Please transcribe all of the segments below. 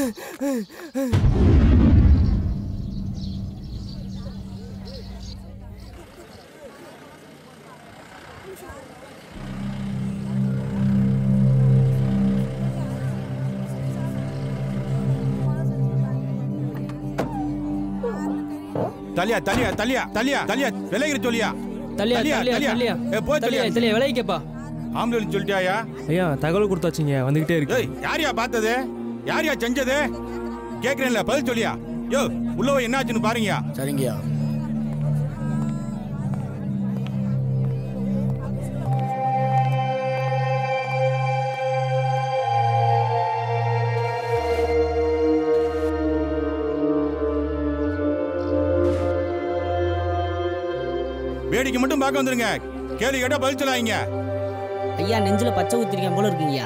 தலியா தலியா தலியா தலியா தலியா விலகிற சொல்லியா தள்ளியா தள்ளியா தள்ளியா ஏ போய் தள்ளியா தலியா தள்ளியா விலைக்கப்பா ஆம்புலன்ஸ் சொல்லிட்டாயா ஐயா தகவல் கொடுத்தாச்சுங்க வந்துகிட்டே இருக்கு ஏய் யாரையா பார்த்தது யாரையா செஞ்சது கேக்குறேன்ல பதில் சொல்லியா யோ உள்ள போய் என்னாச்சுன்னு பாருங்கயா சரிங்கய்யா வேடிக்கை மட்டும் பார்க்க வந்துருங்க கேள்வி கேட்டா பதில் சொல்லாதீங்க ஐயா நெஞ்சில பச்சை ஊத்திருக்கேன் போல இருக்குங்கய்யா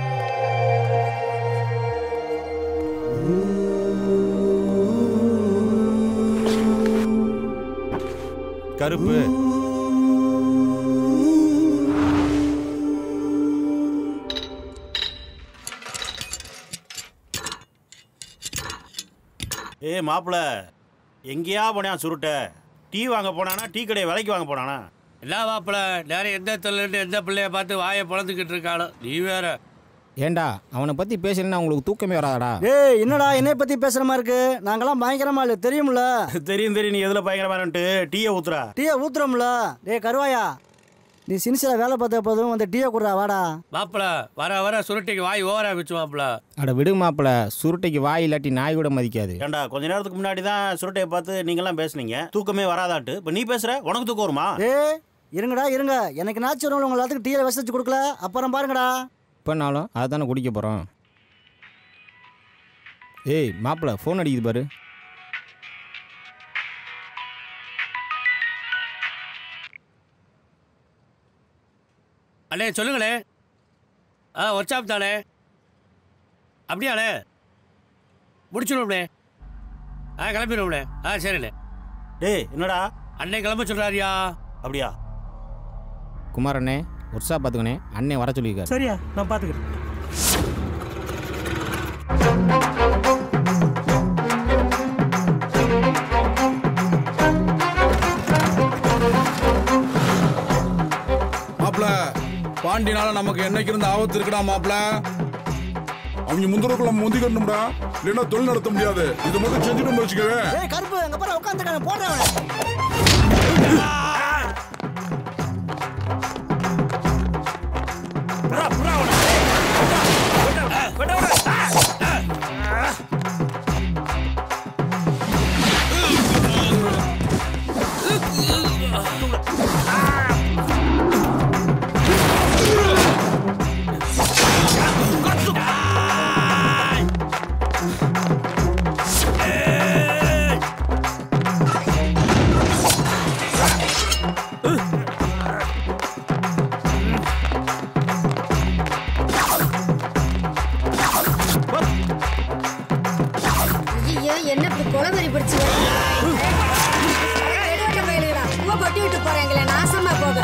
கருப்பு ஏ மாப்பிள எங்கேயா போனான் சுருட்ட டீ வாங்க போனானா டீ கடையை விலைக்கு வாங்க போனானா என்ன மாப்பிள நேரம் எந்த தொழில் எந்த பிள்ளைய பார்த்து வாயை பொழந்துக்கிட்டு இருக்காளோ நீ வேற ஏண்டா அவனை பத்தி பேசணும்னா உங்களுக்கு தூக்கமே வராதடா ஏய் என்னடா என்னை பத்தி பேசுற மாதிரி இருக்கு நாங்கெல்லாம் பயங்கரமா இல்ல தெரியும்ல தெரியும் தெரியும் நீ எதுல பயங்கரமானட்டு டீயை ஊத்துறா டீயை ஊத்துறோம்ல டேய் கருவாயா நீ சின்சியரா வேலை பார்த்த போதும் அந்த டீயை குடுறா வாடா மாப்பிள வர வர சுருட்டிக்கு வாய் ஓவரா வச்சு மாப்பிள அட விடு மாப்பிள சுருட்டைக்கு வாய் இல்லாட்டி நாய் கூட மதிக்காது ஏண்டா கொஞ்ச நேரத்துக்கு முன்னாடி தான் சுருட்டையை பார்த்து நீங்கெல்லாம் பேசுனீங்க தூக்கமே வராதாட்டு இப்போ நீ பேசுற உனக்கு தூக்கம் வருமா ஏய் இருங்கடா இருங்க எனக்கு நாச்சு வரவங்க உங்க எல்லாத்துக்கும் டீயை வசதிச்சு கொடுக்கல அப்புறம் பாருங்கடா இப்போனாலும் அதை தானே குடிக்க போகிறோம் ஏய் மாப்பிள ஃபோன் அடிக்குது பாரு அண்ணே சொல்லுங்களே ஆ ஒர்க்ஷாப் தானே அப்படியாண்ணே முடிச்சிடுவோம்ண்ணே ஆ கிளம்பிடுவோம்ண்ணே ஆ சரிண்ணே டேய் என்னடா அண்ணே கிளம்ப சொல்கிறாரியா அப்படியா குமாரண்ணே ஒர்ஷா பார்த்துக்கண்ணே அண்ணே வர சொல்லியிருக்காரு சரியா நான் பாத்துக்கிறேன் மாப்ள பாண்டினால நமக்கு என்னைக்கு இருந்த ஆபத்து இருக்குடா மாப்ள அவங்க முந்திரக்குள்ள முந்திக்கணும்டா இல்லைன்னா தொழில் நடத்த முடியாது இது மட்டும் செஞ்சுட்டு வச்சுக்கவே ஏய் கருப்பு அங்க பாரு உட்காந்துருக்காங்க போடுறேன் ஐயோ என்ன இப்படி குளவரி பிடிச்சு கொட்டி விட்டு போறேங்களே நாசமா போக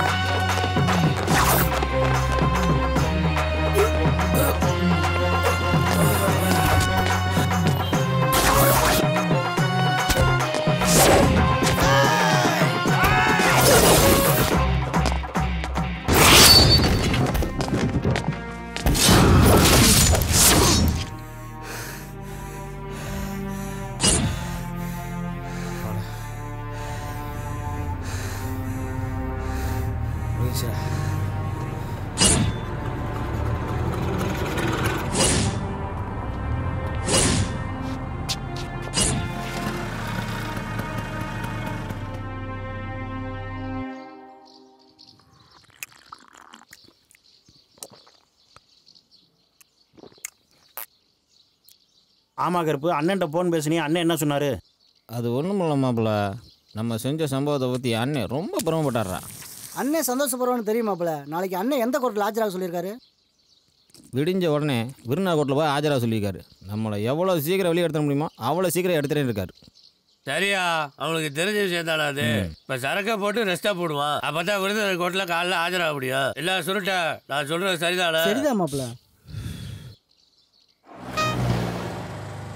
ஆமா கருப்பு அண்ணன்ட்ட ஃபோன் பேசுனீ அண்ணன் என்ன சொன்னாரு அது ஒன்றும் இல்லை மாப்பிள நம்ம செஞ்ச சம்பவத்தை பற்றி அண்ணன் ரொம்ப பெருமைப்பட்டாரா அண்ணன் சந்தோஷப்படுவான்னு தெரியுமாப்ல நாளைக்கு அண்ணன் எந்த கோர்ட்டில் ஆஜராக சொல்லியிருக்காரு விடிஞ்ச உடனே விருநா கோட்டில் போய் ஆஜராக சொல்லியிருக்காரு நம்மளை எவ்வளோ சீக்கிரம் வெளியே எடுத்துட முடியுமோ அவ்வளோ சீக்கிரம் எடுத்துகிட்டே இருக்காரு சரியா அவனுக்கு தெரிஞ்ச விஷயம் தானே அது இப்ப சரக்கை போட்டு ரெஸ்டா போடுவான் அப்பதான் விருதுநகர் கோர்ட்ல காலைல ஆஜராக முடியும் இல்ல சுருட்ட நான் சொல்றது சரிதானே சரிதான் மாப்ள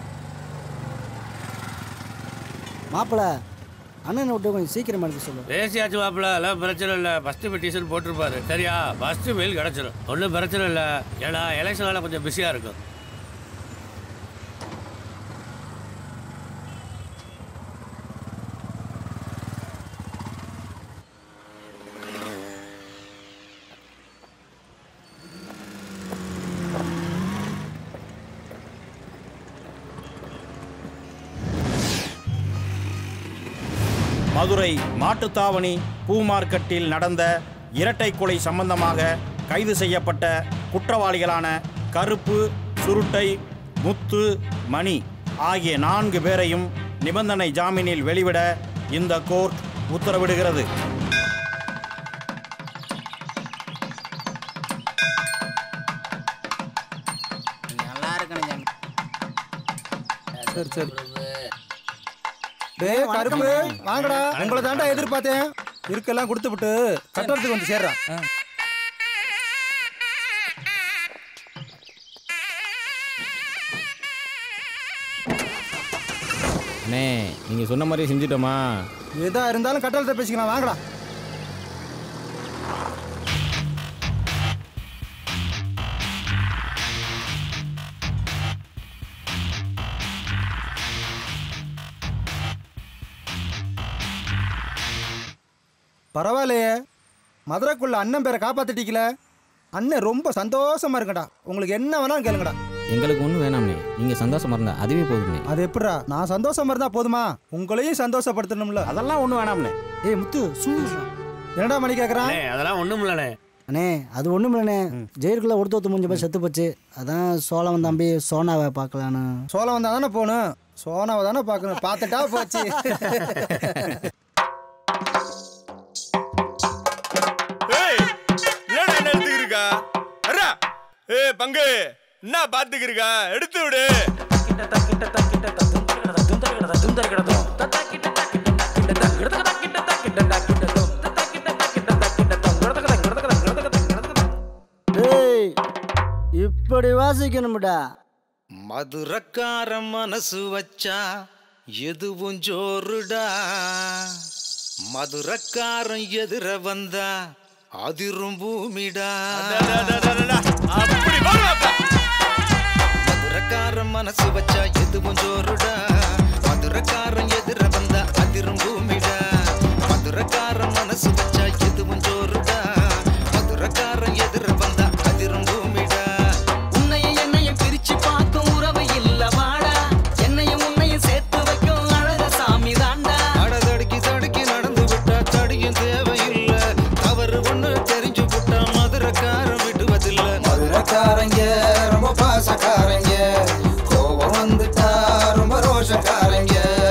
மாப்பிள அண்ணனை விட்டு கொஞ்சம் சீக்கிரம் எடுக்க சொல்லு பேசியாச்சு மாப்பிள்ள எல்லாம் பிரச்சனை இல்லை ஃபஸ்ட்டு பெட்டிஷன் போட்டிருப்பாரு சரியா ஃபஸ்ட்டு மெயில் கிடச்சிரும் ஒன்றும் பிரச்சனை இல்லை ஏன்னா எலெக்ஷன் வேலை கொஞ்சம் பிஸியாக இருக்கும் மதுரை மாட்டுத்தாவணி பூ மார்க்கெட்டில் நடந்த இரட்டை கொலை சம்பந்தமாக கைது செய்யப்பட்ட குற்றவாளிகளான கருப்பு சுருட்டை முத்து மணி ஆகிய நான்கு பேரையும் நிபந்தனை ஜாமீனில் வெளிவிட இந்த கோர்ட் உத்தரவிடுகிறது நல்லா இருக்கணும் சரி சரி டேய் கருப்பு வாங்கடா உங்களை தாண்டா எதிர்பார்த்தேன் இருக்கெல்லாம் கொடுத்து விட்டு கட்டடத்துக்கு வந்து சேர்றான் அண்ணே நீங்கள் சொன்ன மாதிரியே செஞ்சிட்டோமா எதா இருந்தாலும் கட்டடத்தை பேசிக்கலாம் வாங்கடா பரவாயில்லையே மதுரைக்குள்ள அண்ணன் பேரை காப்பாத்திட்டீங்கள அண்ணன் ரொம்ப சந்தோஷமா இருக்கடா உங்களுக்கு என்ன வேணாலும் கேளுங்கடா எங்களுக்கு ஒன்றும் வேணாம்ண்ணே நீங்கள் சந்தோஷமா இருந்தா அதுவே போதும்ண்ணே அது எப்படிடா நான் சந்தோஷமா இருந்தா போதுமா உங்களையும் சந்தோஷப்படுத்தணும்ல அதெல்லாம் ஒன்றும் வேணாம்னே ஏய் முத்து சும்மா என்னடா மணி கேக்குறான் அண்ணே அதெல்லாம் ஒன்றும் இல்லைண்ணே அண்ணே அது ஒன்றும் இல்லைண்ணே ஜெயிலுக்குள்ள ஒருத்த ஒருத்த முடிஞ்ச போய் செத்து போச்சு அதான் சோழவன் தம்பி சோனாவை பார்க்கலான்னு சோளம் வந்தா தானே போகணும் சோனாவை தானே பார்க்கணும் பார்த்துட்டா போச்சு ஏய் என்னடா என்ன எடுத்துக்கிருக்கா அரா ஏய் பங்கு என்ன பாத்துக்கிருக்கா எடுத்து விடு டேய் இப்படி வாசிக்கணும்டா மதுரக்கார மனசு வச்சா எதுவும் ஜோருடா மதுரக்காரன் எதிர வந்தா அதிரும் பூமிடா அப்படி பாருவாப்பா மதுரக்காரன் மனசு வச்சா எதுவும் ஜோருடா மதுரக்காரன் எதிர வந்தா அதிரும் பூமிடா மதுரக்காரன் மனசு வச்சா எதுவும் ஜோருடா மதுரக்காரன் எதிர வந்தா அதிரும் பூமிடா உன்னையும் என்னையும் பிரிச்சு பார்க்கும் உறவு இல்ல வாடா என்னையும் உன்னையும் சேர்த்து வைக்கும் அழக சாமி தாண்டா அட தடுக்கி தடுக்கி நடந்து விட்டா தடியும் தேவையில்லை தவறு ஒண்ணு தெரிஞ்சு விட்டா மதுரக்காரன் விடுவதில்லை மதுரக்காரங்க ரொம்ப பாசக்காரங்க கோபம் வந்துட்டா ரொம்ப ரோஷக்காரங்க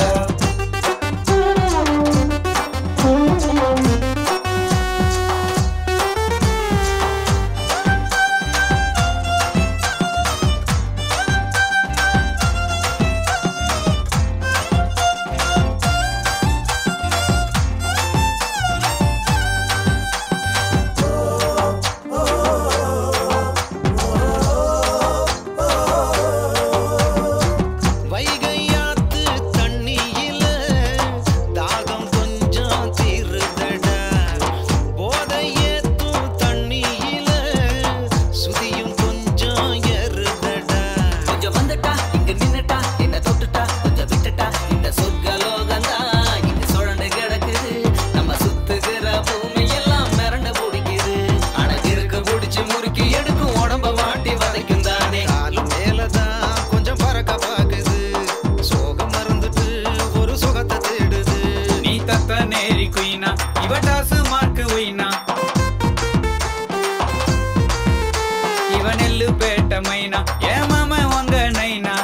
வைகையாத்து தண்ணியில தாகம் கொஞ்சம் தீருதடா போதை ஏத்தும் தண்ணியில சுதியும் கொஞ்சம் ஏறுதடா கொஞ்சம் வந்துட்டா இங்க நின்னுட்டா என்ன தொட்டுட்டா கொஞ்சம் விட்டுட்டா இந்த சொர்க்க லோகந்தா இங்க சுழண்டு கிடக்குது நம்ம சுத்துகிற பூமி எல்லாம் மிரண்டு பிடிக்குது அடகிருக்கு பிடிச்சு முறுக்கி எடுக்கும் உடம்ப வாட்டி வதைக்கும் தானே காலு மேலதான் கொஞ்சம் பறக்க பாக்குது சோகம் மறந்துட்டு ஒரு சுகத்தை தேடுது நீ தத்த நேரி குயினா இவ டாசு மார்க்கு உயினா இவ நெல்லு பேட்ட மைனா ஏ மாம உங்க நைனா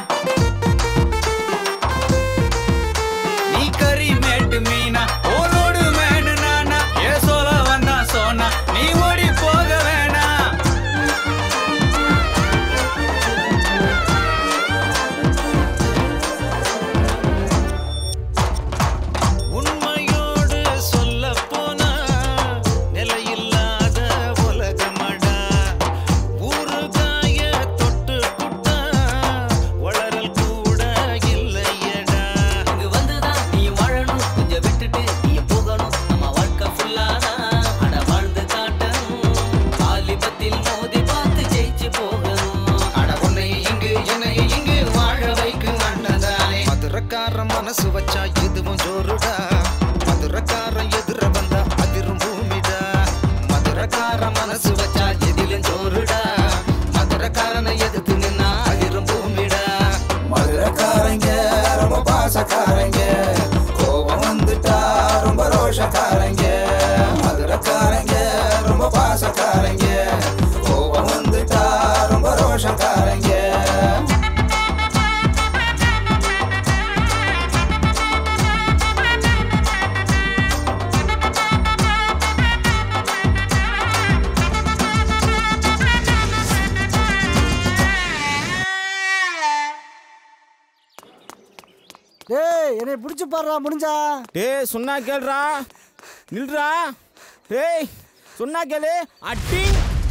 நீ கறி மேட்டு மீனா ஓலோடு மேடு நானா ஏ சோல வந்தா சோனா நீ ஓடி போக வேணாம் உண்மையோடு சொல்ல போனா நிலையில்லாத உலகமடா ஊறுகாய தொட்டு மனசு வச்சா எதுவும் ஜோருடா மதுரக்காரன் எதிர வந்தா அதிரும் பூமிடா மதுரக்கார மனசு வச்சா எதிலும் ஜோருடா மதுரக்காரனை எதிர்த்து நின்னா அதிரும் பூமிடா மதுரக்காரங்க ரொம்ப பாசக்காரங்க கோபம் வந்துட்டா ரொம்ப ரோஷக்காரங்க மதுரக்காரங்க ரொம்ப பாசக்காரங்க கோபம் வந்துட்டா ரொம்ப ரோஷக்காரங்க டேய் என்னை பிடிச்சி பாடுறா முடிஞ்சா டேய் சொன்னா கேளுடா நில்றா டேய் சொன்னா கேளு அட்டி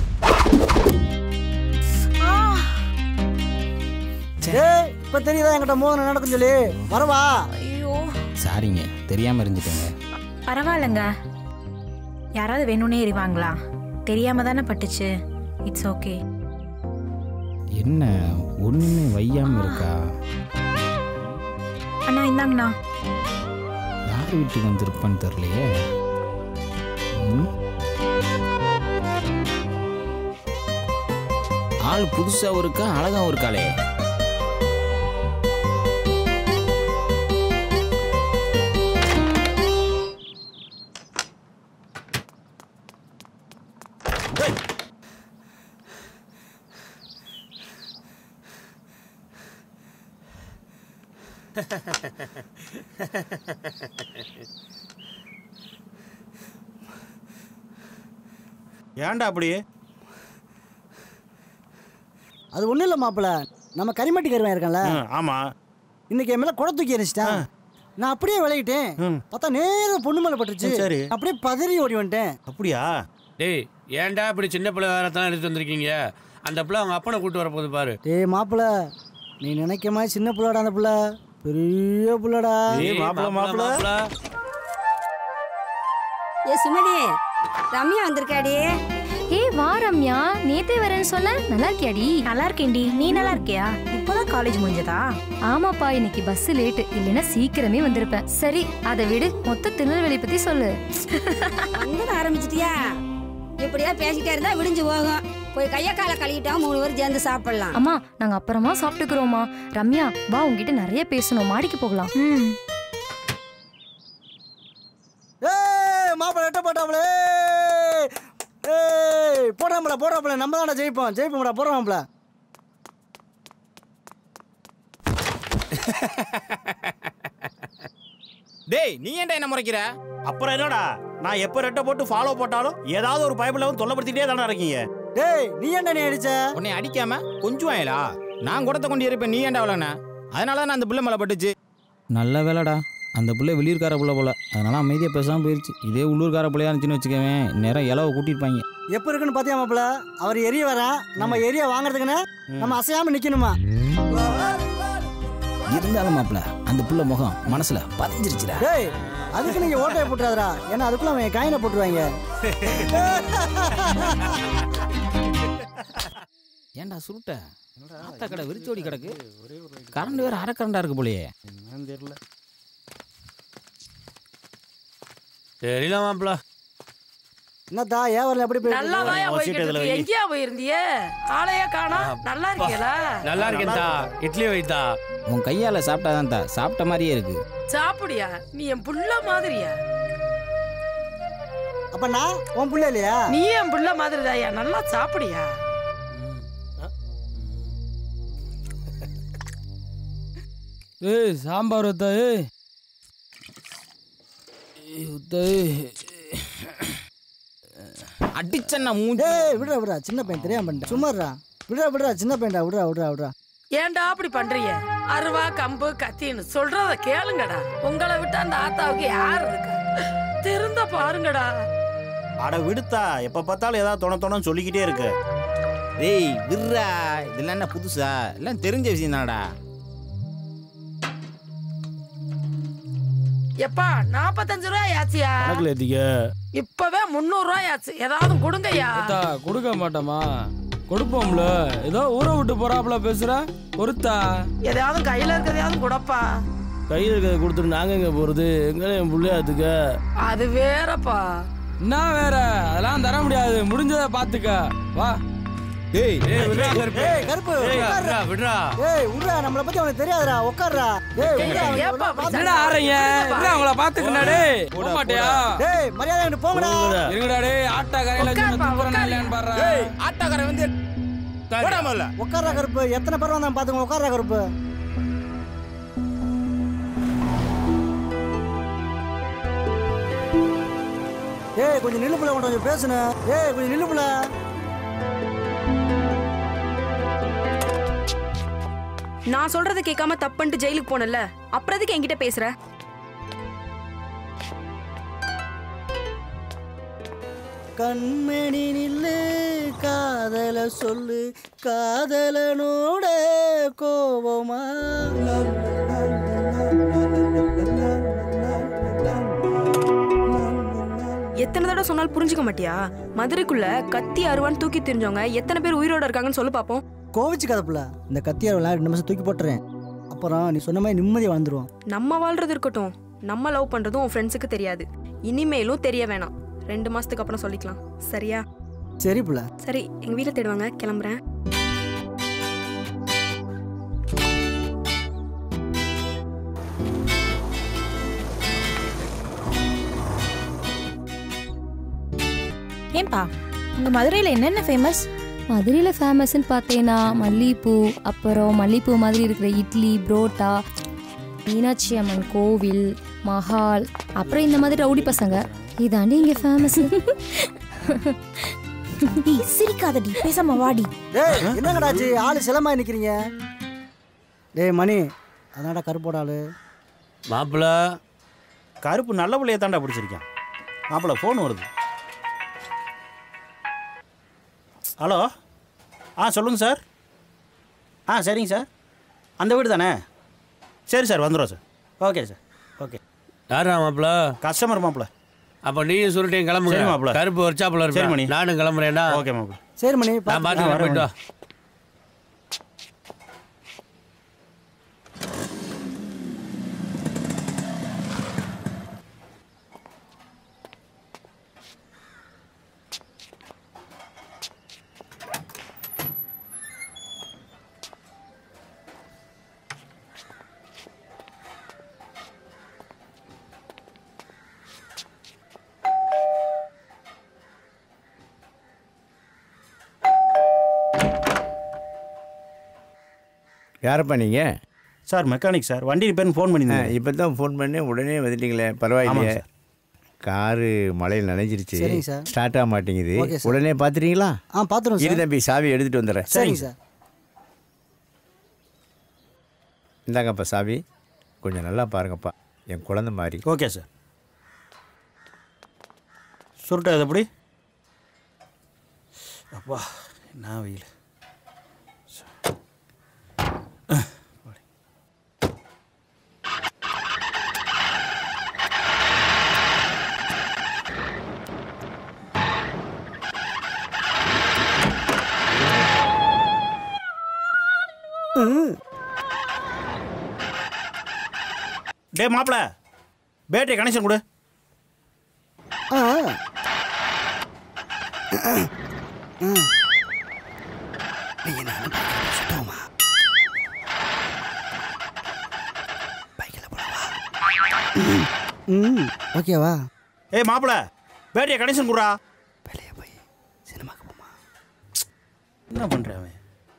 டேய் இப்ப தெரியுதா என்கிட்ட மோதனம் நடக்கும் சொல்லி வரவா ஐயோ சாரிங்க தெரியாம இருந்துட்டேங்க பரவாயில்லைங்க யாராவது வேணும்னே எறிவாங்களா தெரியாம தானே பட்டுச்சு இட்ஸ் ஓகே என்ன ஒண்ணுமே வையாம இருக்கா அண்ணா இந்தாங்கண்ணா யார் வீட்டுக்கு வந்திருப்பான்னு தெரியலையே ம்? ஆள் புதுசாவும் இருக்கா அழகாவும் இருக்காளே ஏன்டா அப்படி அது ஒண்ணும் இல்ல மாப்பிள நம்ம கரிமட்டி கருவன் இருக்கேன்ல ம், ஆமா இன்னைக்கு என் மேல குடை தூக்கி எரிச்சிட்டேன் நான் அப்படியே விளையிட்டேன் பார்த்தா நேரா பொண்ணு மேல பட்டுருச்சு சரி. அப்படியே பதறி ஓடி வந்துட்டேன் அப்படியா டேய் ஏன்டா இப்படி சின்ன பிள்ளை வேறத்தான் எடுத்து வந்திருக்கீங்க அந்த பிள்ளை அவங்க அப்பனை கூட்டு வர போகுது பாரு டேய் மாப்பிள நீ நினைக்க மாதிரி சின்ன புள்ளடா அந்த புள்ள பெரிய புள்ளடா ஏய், மாப்பிள, மாப்பிள. ஏ சுமதி ரம்யா வந்திருக்காடி ஏய் வா ரம்யா நேத்தே வரேன்னு சொல்ல நல்லா இருக்கியாடி நல்லா இருக்கேன்டி நீ நல்லா இருக்கியா இப்போதான் காலேஜ் முடிஞ்சதா ஆமாப்பா இன்னைக்கு பஸ் லேட்டு இல்லைன்னா சீக்கிரமே வந்திருப்பேன் சரி அதை விடு மொத்த திருநெல்வேலி பத்தி சொல்லு வந்து ஆரம்பிச்சிட்டியா இப்படியா பேசிட்டே இருந்தா விடிஞ்சு போகும் போய் கைய காலை கழுவிட்டோம் மூணு பேரும் சேர்ந்து சாப்பிடலாம் அம்மா நாங்க அப்புறமா சாப்பிட்டுக்கிறோமா ரம்யா வா உங்ககிட்ட நிறைய பேசணும் மாடிக்கு போகலாம் ம் ஏய் மாப்பிள எட்ட போட்டாப்ல ஏய் போடாமல போடாமல நம்ம தானே ஜெயிப்போம் ஜெயிப்போம்டா போடுறாமல டேய் நீ ஏன்டா என்ன முறைக்கிற அப்புறம் என்னடா நான் எப்ப ரெட்டை போட்டு ஃபாலோ போட்டாலும் ஏதாவது ஒரு பைபிள் வந்து தொல்லப்படுத்திட்டே தானே இருக்கீங்க டேய் நீ ஏன்டா நீ அடிச்ச உன்னை அடிக்காம கொஞ்சம் ஆயலா நான் குடத்தை கொண்டு இருப்பேன் நீ ஏன்டா அவ்வளோண்ணே அதனால தான் அந்த பிள்ளை மேலே பட்டுச்சு நல்ல வேலைடா அந்த பிள்ளை வெளியூர்கார பிள்ளை போல அதனால அமைதியாக பேசாமல் போயிருச்சு இதே உள்ளூர்கார பிள்ளையா இருந்துச்சுன்னு வச்சுக்கவேன் நேரம் இலவை கூட்டியிருப்பாங்க எப்ப இருக்குன்னு பாத்தியா மாப்பிள அவர் எரிய வரேன் நம்ம எரிய வாங்குறதுக்குன்னு நம்ம அசையாம நிக்கணுமா இருந்தாலும் மாப்பிள்ள அந்த பிள்ளை முகம் மனசுல பதிஞ்சிருச்சுடா டேய் அதுக்கு நீங்க ஓட்டையை போட்டுறாதடா ஏன்னா அதுக்குள்ள அவன் காயினை போட்டுருவாங்க ஏன்டா சுருட்ட ஆத்தா கடை விரிச்சோடி கிடக்கு கரண்ட் வேற அரை கரண்டா இருக்கு போலயே தெரியல தெரியல மாப்பிள என்னத்தா ஏவரில் எப்படி போய் நல்லாதான் போய்கிட்டு இருக்கு எங்கேயா போயிருந்தியே ஆளையே காணோம் நல்லா இருக்கீங்களா நல்லா இருக்கேன்டா இட்லி வைத்தா உன் கையால சாப்பிட்டாதான் தா சாப்பிட்ட மாதிரியே இருக்கு சாப்பிடியா நீ என் புள்ள மாதிரியா அப்ப நான் உன் புள்ள இல்லையா நீ என் புள்ள மாதிரிதாயா நல்லா சாப்பிடியா ஏய் சாம்பார் ஊத்தா ஏய் ஏய், ஊத்தா ஏய் அடிச்சண்ணா மூஞ்சி ஏய் விடுறா விடுறா சின்ன பையன் தெரியாம பண்ணிட்டேன் சும்மா இருடா. விடுறா விடுறா சின்ன பையன்டா விடுறா விடுறா விடுறா ஏன்டா அப்படி பண்றீங்க அருவா கம்பு கத்தின்னு சொல்றத கேளுங்கடா உங்களை விட்டு அந்த ஆத்தாவுக்கு யார் இருக்கா திருந்த பாருங்கடா அட விடுத்தா எப்ப பார்த்தாலும் ஏதாவது தொண தொணன்னு சொல்லிக்கிட்டே இருக்கு டேய் விர்ரா இதெல்லாம் என்ன புதுசா எல்லாம் தெரிஞ்ச விஷயம் தானடா எப்பா நாற்பத்தஞ்சு ரூபாய் ஆச்சியா கணக்குல ஏத்திக்க இப்பவே முந்நூறு ரூபாய் ஆச்சு ஏதாவது கொடுங்கய்யா அத்தா கொடுக்க மாட்டோமா கொடுப்போம்ல ஏதோ ஊரை விட்டு போறாப்புல பேசுற பொறுத்தா எதையாவது கையில இருக்கிறதையாவது கொடுப்பா கையில் இருக்கிறத கொடுத்துட்டு நாங்க எங்க போறது எங்க என் புள்ளையாத்துக்க அது வேறப்பா என்ன வேற அதெல்லாம் தர முடியாது முடிஞ்சதை பாத்துக்க வா டேய் ஏய் விட்றா கருப்பு ஏய் கருப்பு ஏய், உட்கார்றா. விட்றா, விட்றா. ஏய் உட்றா நம்மளை பத்தி அவனுக்கு தெரியாதுடா உட்கார்றா ஏய் உட்றா, அவனுக்கு ஏப்பா ஒழுங்கா அப்படி பாத்து- என்னடா ஆறீங்க விட்றா அவங்கள பாத்துக்கடா டேய் போக மாட்டியா டேய் மரியாதை எனக்கு போங்கடா இருங்கடா டேய் ஆட்டா கரையில தூக்குறேன் இல்லையான்னு பாடுறா ஆட்டாக்காரன் வந்து போடாம இல்ல உட்கார்றா கருப்பு எத்தனை பேர் வந்தாங்க பாத்துங்க உட்கார்றா கருப்பு ஏய் கொஞ்சம் நில்லுப்புல கொஞ்சம் பேசுனேன் ஏய் கொஞ்சம் நில்லுப்புல நான் சொல்றதை கேட்காம தப்புன்ட்டு ஜெயிலுக்கு போனல அப்புறம் எதுக்கு என்கிட்ட பேசுற கண்மணி நில்லு காதல சொல்லு காதலனோட கோபமா எத்தனை தடவை சொன்னாலும் புரிஞ்சுக்க மாட்டியா மதுரைக்குள்ள கத்தி அருவான்னு தூக்கி தெரிஞ்சவங்க எத்தனை பேர் உயிரோட இருக்காங்கன்னு சொல்லு பாப்போம் கோவிச்சுக்காத புள்ள இந்த கத்தியாரெல்லாம் ரெண்டு நிமிஷம் தூக்கி போட்டுறேன் அப்புறம் நீ சொன்ன மாதிரி நிம்மதியாக வந்துடுவோம் நம்ம வாழ்றது இருக்கட்டும் நம்ம லவ் பண்றதும் உன் ஃப்ரெண்ட்ஸுக்கு தெரியாது இனிமேலும் தெரிய வேணாம் ரெண்டு மாசத்துக்கு அப்புறம் சொல்லிக்கலாம் சரியா சரி புள்ள சரி எங்க வீட்டில் தேடுவாங்க கிளம்புறேன் ஏன்பா உங்க மதுரையில் என்னென்ன ஃபேமஸ் மதுரையில் ஃபேமஸ்ன்னு பார்த்தேன்னா மல்லிகைப்பூ அப்புறம் மல்லிகைப்பூ மாதிரி இருக்கிற இட்லி புரோட்டா மீனாட்சி அம்மன் கோவில் மஹால் அப்புறம் இந்த மாதிரி ரவுடி பசங்க இதாண்டி இங்கே ஃபேமஸ் சிரிக்காதடி பேசாம வாடி டேய் என்னங்கடாச்சு ஆளு சிலமா நிக்கிறீங்க டேய் மணி அதான்டா கருப்போட ஆளு மாப்பிள கருப்பு நல்ல பிள்ளைய தாண்டா பிடிச்சிருக்கேன் மாப்பிள ஃபோன் வருது ஹலோ ஆ சொல்லுங்கள் சார் ஆ சரிங்க சார் அந்த வீடு தானே சரி சார் வந்துடுறோம் சார் ஓகே சார் ஓகே யாரா மாப்பிள கஸ்டமர் மாப்பிள அப்ப நீயும் சுருட்டையும் கிளம்புங்க சரி மாப்பிள. கருப்பு வச்சாப்புல சரி இருப்பேன் மணி. நானும் கிளம்புறேன்டா ஓகே மாப்பிள சரி மணி நான் பார்த்து- பார்த்துக்கிறேன் வரேன் போயிட்டு வா யாரப்பா நீங்கள் சார் மெக்கானிக் சார் வண்டி ரிப்பேர்னு ஃபோன் பண்ணியிருந்தேன் இப்போ தான் ஃபோன் பண்ணி உடனே வந்துட்டீங்களே பரவாயில்லையே ஆமாங்க சார். காரு மழையில் நனைஞ்சிருச்சு சரிங்க சார். ஸ்டார்ட் ஆக மாட்டேங்குது ஓகே சார். உடனே பார்த்துட்டீங்களா ஆ பார்த்துருவோம் இரு சார் தம்பி சாவி எடுத்துகிட்டு வந்துடுறேன் சரிங்க சார் இந்தாங்கப்பா சாவி கொஞ்சம் நல்லா பாருங்கப்பா என் குழந்தை மாதிரி ஓகே சார் சுருட்டா இது எப்படி அப்பா என்ன வெயில் டே மாப்பிள பேட்டரி கனெக்ஷன் கொடு ஆ ம் ஓகேவா ஏய் மாப்பிள பேட்டரியை கனெக்ஷன் குடுறா என்ன பண்ற அவன்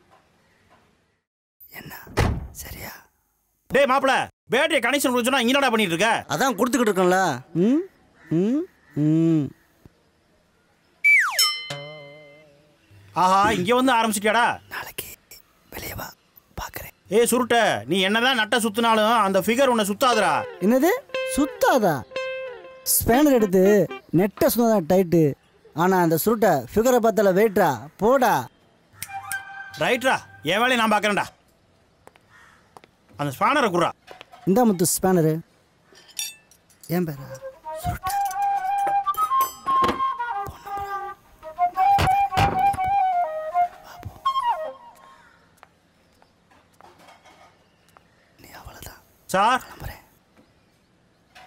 சரியா டேய் மாப்பிள பேட்டரியை கனெக்ஷன் கொடுக்க சொன்னா இங்க என்னடா பண்ணிட்டு இருக்க அதான் கொடுத்துக்கிட்டு இருக்கோம்ல ம் ம் ம் ஆஹா இங்க வந்து ஆரம்பிச்சிட்டியாடா ஏய் சுருட்ட நீ என்னதான் நட்ட சுத்தினாலும் அந்த ஃபிகர் உன்னை சுத்தாதுடா என்னது சுத்தாதா ஸ்பேனர் எடுத்து நெட்டை சுத்ததான் டைட்டு ஆனால் அந்த சுருட்டை ஃபிகரை பார்த்தல வெயிட்டா போடா ரைட்ரா என் வேலையை நான் பார்க்கறேன்டா அந்த ஸ்பானரை குடுறா இந்த முத்து ஸ்பேனரு ஏன் பேரா சார்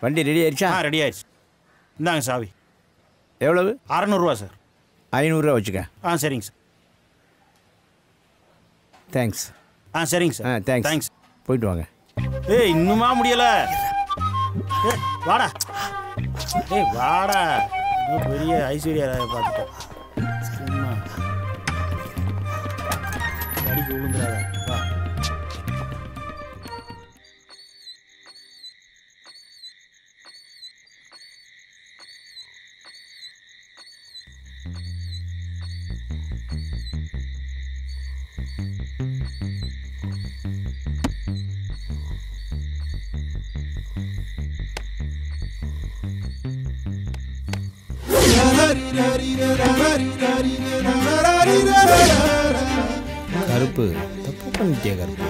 வண்டி ரெடி ஆயிடுச்சா ஆ ரெடி ஆயிடுச்சு இந்தாங்க சாவி எவ்வளவு அறநூறுவா சார் ஐநூறுரூவா வச்சுக்க ஆ சரிங்க சார் தேங்க்ஸ் ஆ சரிங்க சார் ஆ தேங்க்ஸ் தேங்க்ஸ் போயிட்டு வாங்க ஏய் இன்னுமா முடியல ஏய் வாடா ஏய் வாடா இன்னும் பெரிய ஐஸ்வர்யா ராயை பார்த்துட்டேன் சரிம்மா அடிக்க விழுந்துடாத வா கருப்பு தப்பு பண்ணிட்டியா கருப்பு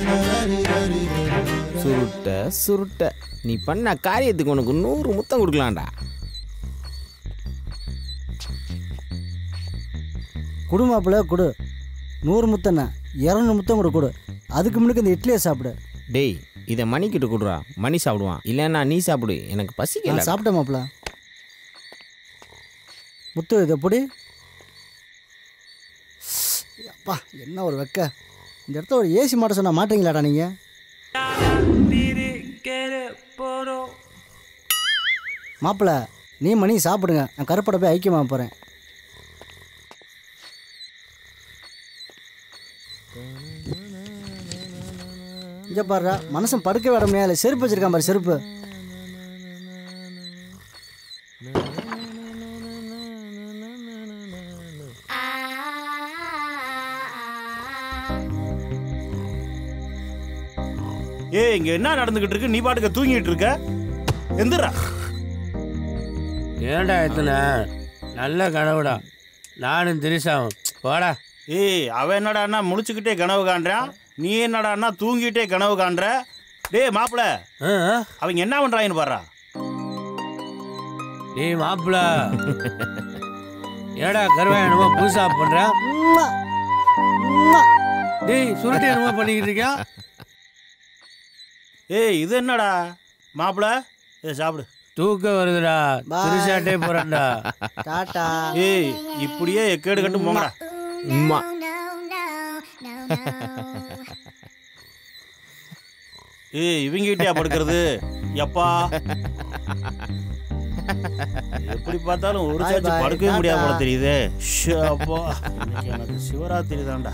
சுருட்ட சுருட்ட நீ பண்ண காரியத்துக்கு உனக்கு நூறு முத்தம் கொடுக்கலாம்டா குடு மாப்பிள்ள குடு நூறு முத்தண்ணா இரநூறு முத்தம் கூட கொடு அதுக்கு முன்னுக்கு இந்த இட்லியை சாப்பிடு டேய் இதை மணிக்கிட்ட கொடுறா மணி சாப்பிடுவான் இல்லைன்னா நீ சாப்பிடு எனக்கு பசிக்கல நான் சாப்பிட்டேன் மாப்பிள்ள முத்து இதை பொடி அப்பா என்ன ஒரு வெக்க இந்த இடத்துல ஒரு ஏசி மாட்ட சொன்னா மாட்டீங்களாடா நீங்கள் மாப்பிள்ள நீ மணி சாப்பிடுங்க நான் கருப்படை போய் ஐக்கியமாக போகிறேன் இங்கே பாருடா மனுஷன் படுக்க விட முடியாது செருப்பு வச்சிருக்கான் பாரு செருப்பு ஏய் இங்க என்ன நடந்துகிட்டு இருக்கு நீ பாட்டுக்கு தூங்கிட்டு இருக்க எந்திரா ஏன்டா எத்தனை நல்ல கனவுடா நானும் திரிசாவும் போடா ஏய் அவன் என்னடான்னா முழிச்சுக்கிட்டே கனவு காண்றான் நீ என்னடான்னா தூங்கிட்டே கனவு காண்ற டேய் மாப்பிள அவங்க என்ன பண்றாங்கன்னு பாடுறா டேய் மாப்பிள ஏடா கருவா என்னமோ புதுசா பண்ற டேய் சுருட்டி என்னமோ பண்ணிக்கிட்டு இருக்கியா ஏய் இது என்னடா மாப்பிள இதை சாப்பிடு தூக்கம் வருதுடா திருசாட்டே போறேன்டா டாட்டா ஏய் இப்படியே எக்கேடு கட்டு போங்கடா உம்மா ஏய் இவங்க கிட்டயா படுக்கிறது எப்பா எப்படி பார்த்தாலும் ஒரு Bye சாச்சு bye, படுக்கவே முடியாம போல டாடா. தெரியுதே ஷோ, அப்பா இன்னைக்கு எனக்கு சிவராத்திரி தான்டா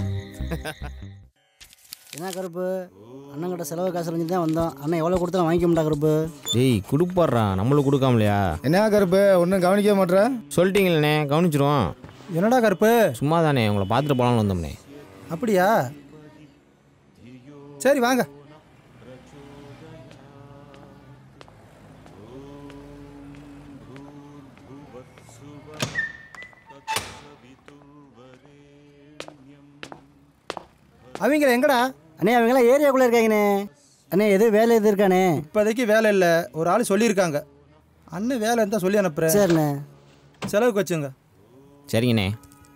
என்ன கருப்பு அண்ணன் கிட்ட செலவு காசு செஞ்சு தான் வந்தோம் அண்ணன் எவ்வளோ கொடுத்தாலும் வாங்கிக்க மாட்டா கருப்பு டேய் கொடுப்பாட்றா நம்மளுக்கு கொடுக்காமலையா என்ன கருப்பு ஒன்றும் கவனிக்க மாட்ற சொல்லிட்டீங்களே கவனிச்சிருவோம் என்னடா கருப்பு சும்மா தானே உங்களை பார்த்துட்டு போகலான்னு வந்தோம்னே அப்படியா சரி வாங்க அவங்கள எங்கடா அண்ணே அவங்களாம் ஏரியாக்குள்ளே இருக்காங்கண்ணே அண்ணே எது வேலை எது இருக்கானே இப்போதைக்கு வேலை இல்லை ஒரு ஆள் சொல்லியிருக்காங்க அண்ணன் வேலை இருந்தால் சொல்லி அனுப்புகிறேன் சரிண்ணே செலவுக்கு வச்சுங்க சரிங்கண்ணே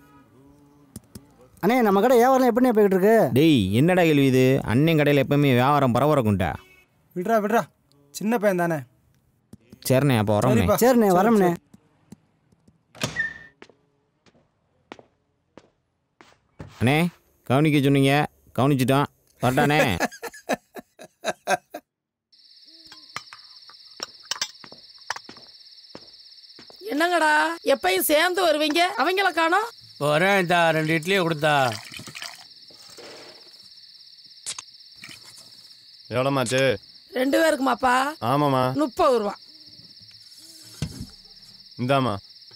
அண்ணே நம்ம கடை வியாபாரம் எப்படிண்ணே போய்கிட்டு இருக்கு டேய் என்னடா கேள்வி இது அண்ணன் கடையில் எப்பவுமே வியாபாரம் பரபரக்கும்டா விட்றா விட்றா சின்ன பையன் தானே சரிண்ணே அப்போ வரோம்ண்ணே சரிப்பா. சரிண்ணே சரி, வரோம்ண்ணே சரி. அண்ணே கவனிக்க சொன்னீங்க கவனிச்சிட்டோம் வரட்டானே என்னங்கடா எப்பயும் சேர்ந்து வருவீங்க அவங்கள காணோம் வரேன் இந்தா ரெண்டு இட்லியை கொடுத்தா எவ்வளோமாச்சு ரெண்டு பேருக்குமாப்பா ஆமாம்மா முப்பது ரூபா இந்தாம்மா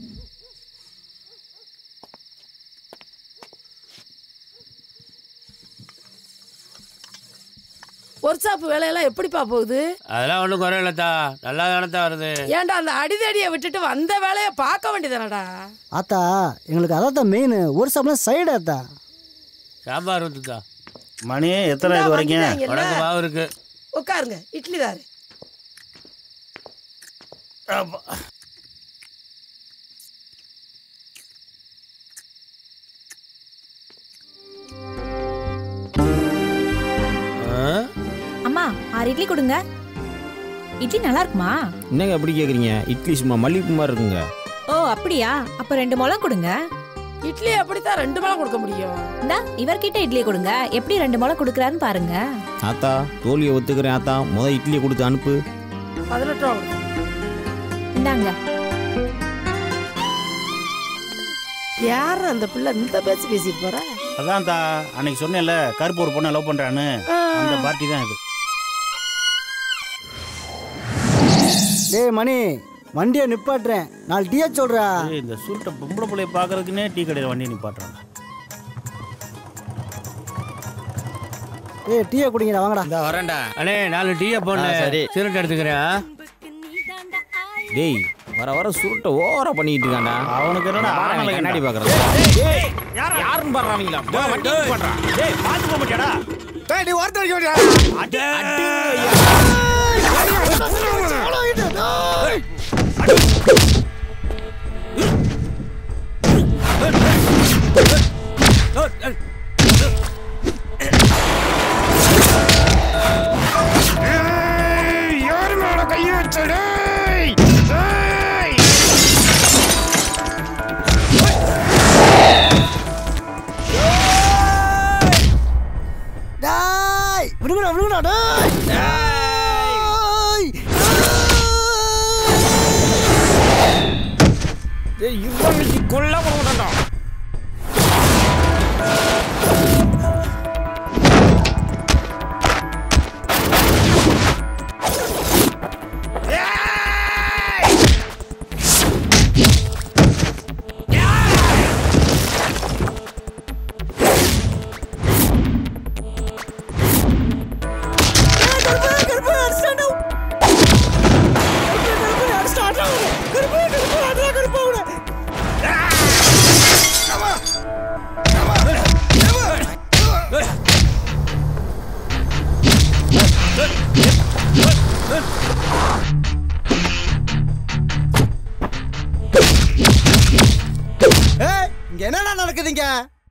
ஒர்க் ஷாப் வேலையெல்லாம் எப்படிப்பா போகுது அதெல்லாம் ஒன்றும் குறையில்லத்தா நல்லா தானத்தா வருது ஏன்டா அந்த அடிதடியை விட்டுட்டு வந்த வேலையை பார்க்க வேண்டியதானடா ஆத்தா எங்களுக்கு அதான் மெயின் ஒரு சாப்பிட சைடு ஆத்தா சாம்பார் ஊற்றுத்தா மணி எத்தனை இது வரைக்கும் வந்துட்டாங்கல்ல. உனக்கு மாவு இருக்கு உட்காருங்க இட்லி தாரு அம்மா ஆறு இட்லி கொடுங்க இட்லி நல்லா இருக்குமா என்னங்க எப்படி கேட்குறீங்க இட்லி சும்மா மல்லிகைப்பூ மாதிரி இருக்குங்க ஓ அப்படியா அப்ப ரெண்டு முளம் கொடுங்க இட்லி அப்படித்தான் ரெண்டு முளம் கொடுக்க முடியும் இந்தா இவர்கிட்ட இட்லி கொடுங்க எப்படி ரெண்டு முளம் கொடுக்குறாருன்னு பாருங்க ஆத்தா தோல்வியை ஒத்துக்கிறேன் ஆத்தா முத இட்லியை கொடுத்து அனுப்பு பதினெட்டு ரூபா கொடுங்க. இந்தாங்க யார் அந்த பிள்ளை இந்த பேச்சு பேசிட்டு போறா அதான் தா அன்னைக்கு சொன்னேன்ல கருப்பு ஒரு பொண்ணை லவ் பண்றான்னு அந்த பார்ட்டி தான் இது டேய் மணி வண்டியை நிப்பாட்டுறேன் நாலு டீயா சொல்றா ஏய், இந்த சுருட்டை பொம்பளை பிள்ளைய பார்க்கறதுக்குன்னே டீ கடையில் வண்டி நிப்பாட்டுறாங்க ஏய் டீயை குடிங்கடா வாங்கடா இந்த வரேன்டா அண்ணே நாலு டீயை போடல ஆ, சரி. சிரட்டை எடுத்துக்கிறேன் டேய் வர வர சுருட்டை ஓவரா பண்ணிட்டு இருக்காண்டா அவனுக்கு என்னடா பாரு, ஆணலை கண்ணாடி கண்டா. பாக்குறது யாருன்னு பாடுறாங்களா வண்டி பண்றான் டேய் பாத்து போக மாட்டியாடா டேய் நீ வார்த்தை அடிக்க மாட்டியா யாரு மேல கையை வச்சடே டேய் விடுங்கடா விடுங்கடா டேய் டேய் இவனுக்கு கொல்ல போடாண்டா ஏய் இங்க என்னடா நடக்குதுங்க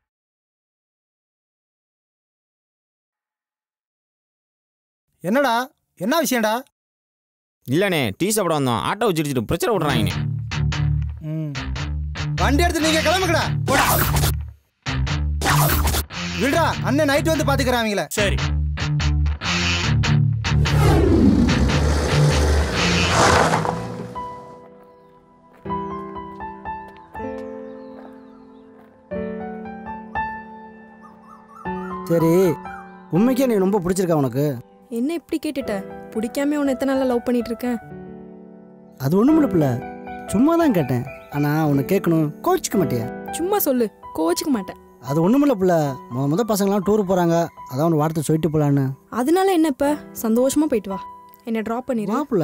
என்னடா என்ன விஷயம்டா இல்லண்ணே டீ சாப்பிட வந்தோம் ஆட்டோ வச்சிருச்சுட்டு பிரச்சனை விடுறாங்கண்ணே வண்டி எடுத்து நீங்க கிளம்புங்கடா போடா விடுடா அண்ணன் நைட்டு வந்து பாத்துக்கிறேன் அவங்கள சரி சரி உண்மைக்கே நீ ரொம்ப பிடிச்சிருக்கா உனக்கு என்ன இப்படி கேட்டுட்ட பிடிக்காம உன்னை எத்தனை நாளா லவ் பண்ணிட்டு இருக்கேன் அது ஒன்றும் பிள்ள சும்மா தான் கேட்டேன் ஆனால் உன்னை கேட்கணும் கோச்சிக்க மாட்டியா சும்மா சொல்லு கோச்சிக்க மாட்டேன் அது ஒன்றுமில்ல பிள்ள முத முத பசங்களாம் டூர் போகிறாங்க அதான் ஒரு வார்த்தை சொல்லிட்டு போகலான்னு அதனால என்ன இப்ப சந்தோஷமா போயிட்டு வா என்னை ட்ராப் பண்ணிடு மாப்பிள்ள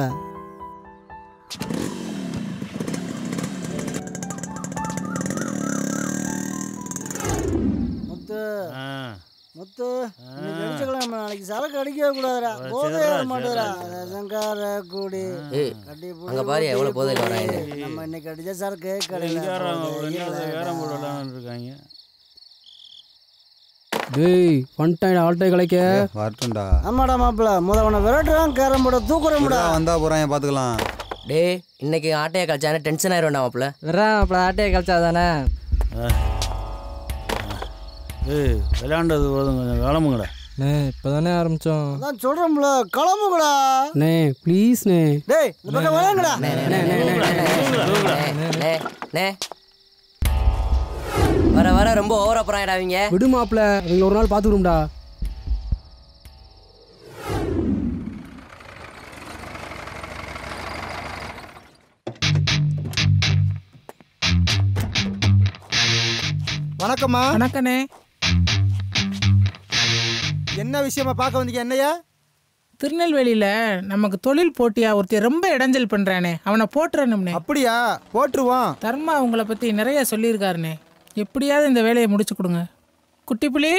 முத்து முத்து இன்னைக்கு அடிச்சுக்கலாம் நாளைக்கு சரக்கு அடிக்கவே கூடாதுடா போதே சரிடா, வர மாட்டேதுடா சரிடா, சங்கார கூடி ஏய், கட்டி புடி, அங்க பாரு, ஊத்தி எவ்வளவு போதையில புடி. வராங்கன்னு. நம்ம இன்னைக்கு அடிச்ச சரக்கு வேறம் போடலாம்னு இருக்காங்க டேய் வந்துட்டான் ஆல்ட்டை கலைக்க வரட்டும்டா ஆமாடா மாப்பிள்ள முத உன விரட்டுறான் கேரம் போட தூக்குறோம்டா வந்தா போறான் பார்த்துக்கலாம் டேய் இன்னைக்கு ஆட்டையை கழிச்சானே டென்ஷன் ஆயிரும் மாப்பிள்ள வர்றேன் அப்புறம் ஆட்டையை கழிச்சா தானே ஏய் விளையாண்டது போதும் கொஞ்சம் கிளம்புங்கடா அண்ணே இப்போதானே ஆரம்பிச்சோம் அதான் சொல்றோம்ல கிளம்புங்கடா அண்ணே ப்ளீஸ்ண்ணே டேய் இந்த பக்கம் விளையாங்கடா நே நே வர வர ரொம்ப ஓவரா போறாங்கடா அவங்க விடு மாப்பிள்ள அவங்கள ஒரு நாள் பார்த்துக்கிறோம்டா வணக்கம்மா வணக்கண்ணே என்ன விஷயமா பார்க்க வந்தீங்க என்னையா திருநெல்வேலியில நமக்கு தொழில் போட்டியா ஒருத்தர் ரொம்ப இடைஞ்சல் பண்றானே அவனை போட்டுறணும்னே அப்படியா போட்டுருவோம் தர்மா உங்களை பத்தி நிறைய சொல்லியிருக்காருனே எப்படியாவது இந்த வேலையை முடிச்சு கொடுங்க குட்டி புலி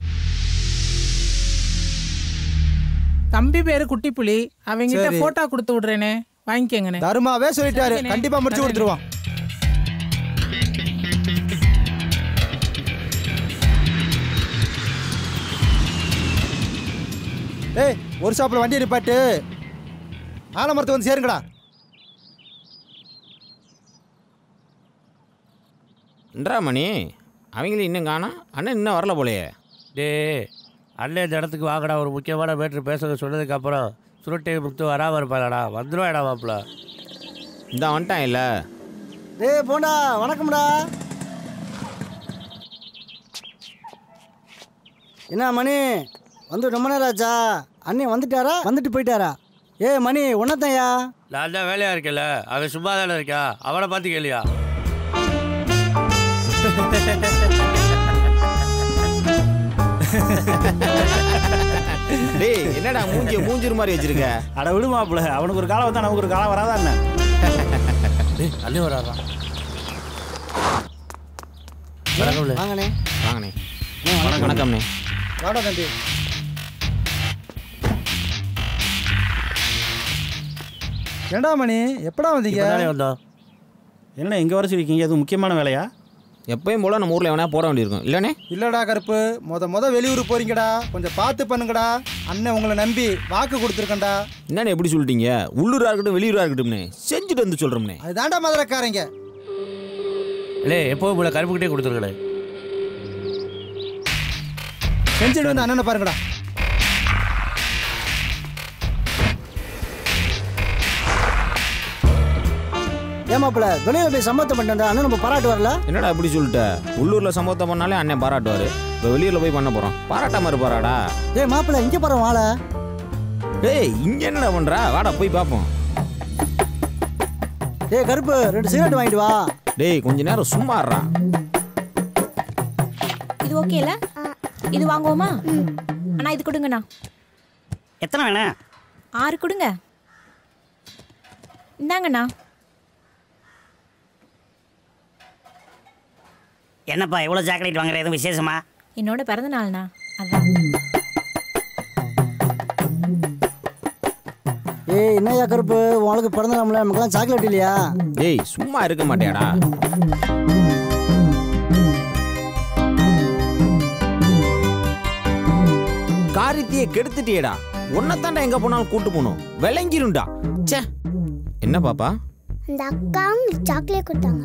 தம்பி பேரு குட்டி புலி அவங்கிட்ட சரி. போட்டோ கொடுத்து விடுறேனே வாங்கிக்கங்கண்ணே தருமாவே சொல்லிட்டாரு சரிண்ணே. கண்டிப்பா முடிச்சு சரிண்ணே. கொடுத்துருவோம் ஏய் ஒரு ஷாப்பில் வண்டி நிப்பாட்டு ஆலமரத்து வந்து சேருங்கடா என்றா மணி அவங்களும் இன்னும் காணோம் அண்ணன் இன்னும் வரல போலையே டேய் அண்ணன் இந்த இடத்துக்கு வாங்கடா ஒரு முக்கியமான மேட்ரு பேசுறது சொன்னதுக்கு அப்புறம் சுருட்டை முத்து வராமல் இருப்பாங்கடா வந்துருவாடா மாப்பிள்ள இந்த வந்துட்டான் இல்லை டேய் போண்டா வணக்கம்டா என்ன மணி வந்து ரொம்ப நேரம் ஆச்சா அண்ணி வந்துட்டாரா வந்துட்டு போயிட்டாரா ஏ மணி உன்னத்தையா நான் தான் வேலையா இருக்கேன்ல அவன் சும்மா தானே இருக்கா அவனை பார்த்து கேளியா டேய் என்னடா மூஞ்சிய மூஞ்சிரு மாதிரி வச்சிருக்க அட விடு மாப்பிள்ள அவனுக்கு ஒரு காலம் வந்தா நமக்கு ஒரு காலம் வராதா என்ன டேய் அள்ளி வராதா வணக்கம்ல வாங்கண்ணே வாங்கண்ணே வணக்கம்ண்ணே வாடா தம்பி ஏண்டா மணி எப்படா வந்தீங்க வந்தோம் என்ன இங்கே வர சொல்லிருக்கீங்க எதுவும் முக்கியமான வேலையா எப்பயும் போல நம்ம ஊரில் எவனா போட வேண்டியிருக்கும் இல்லைண்ணே இல்லடா கருப்பு முத முத வெளியூர் போறீங்கடா கொஞ்சம் பார்த்து பண்ணுங்கடா அண்ணன் உங்களை நம்பி வாக்கு கொடுத்துருக்கேன்டா என்னண்ணே எப்படி சொல்லிட்டீங்க உள்ளூரா இருக்கட்டும் வெளியூரா இருக்கட்டும்ண்ணே செஞ்சுட்டு வந்து சொல்கிறோம்ண்ணே அதுதான்டா மதுரைக்காரங்க இல்லை எப்போவும் போல கருப்புக்கிட்டே கொடுத்துருக்கேன் செஞ்சுட்டு வந்து அண்ணனை பாருங்கடா ஏமாப்பிள வெளியில போய் சம்பவத்தை பண்ணிட்டா அண்ணன் நம்ம பாராட்டு வரல என்னடா இப்படி சொல்லிட்ட உள்ளூரில் சம்பவத்தை பண்ணாலே அண்ணன் பாராட்டுவார் இப்போ வெளியூரில் போய் பண்ண போகிறோம் பாராட்டாம இருப்பாராடா ஏய் மாப்பிள இங்க பாரு வாழ டேய் இங்கே என்னடா பண்ணுறா வாடா போய் பார்ப்போம் ஏய் கருப்பு ரெண்டு சிகரெட் வாங்கிட்டு வா டேய் கொஞ்ச நேரம் சும்மா இருடா. இது ஓகேல இது வாங்குவோமா அண்ணா இது கொடுங்கண்ணா எத்தனை வேணும் ஆறு கொடுங்க இந்தாங்கண்ணா என்னப்பா இவ்வளோ சாக்லேட் வாங்குற எதுவும் விசேஷமா என்னோட பிறந்த நாள்ண்ணா அதான் ஏய் என்னய்யா கருப்பு உனக்கு பிறந்த நாள்ல நமக்கெல்லாம் சாக்லேட் இல்லையா டேய் சும்மா இருக்க மாட்டியாடா காரியத்தையே கெடுத்துட்டியேடா உன்னைத்தாண்டா எங்க போனாலும் கூட்டு போகணும் விளங்கிரும்டா ச்சே என்ன பாப்பா அந்த அக்கா உங்களுக்கு சாக்லேட் கொடுத்தாங்க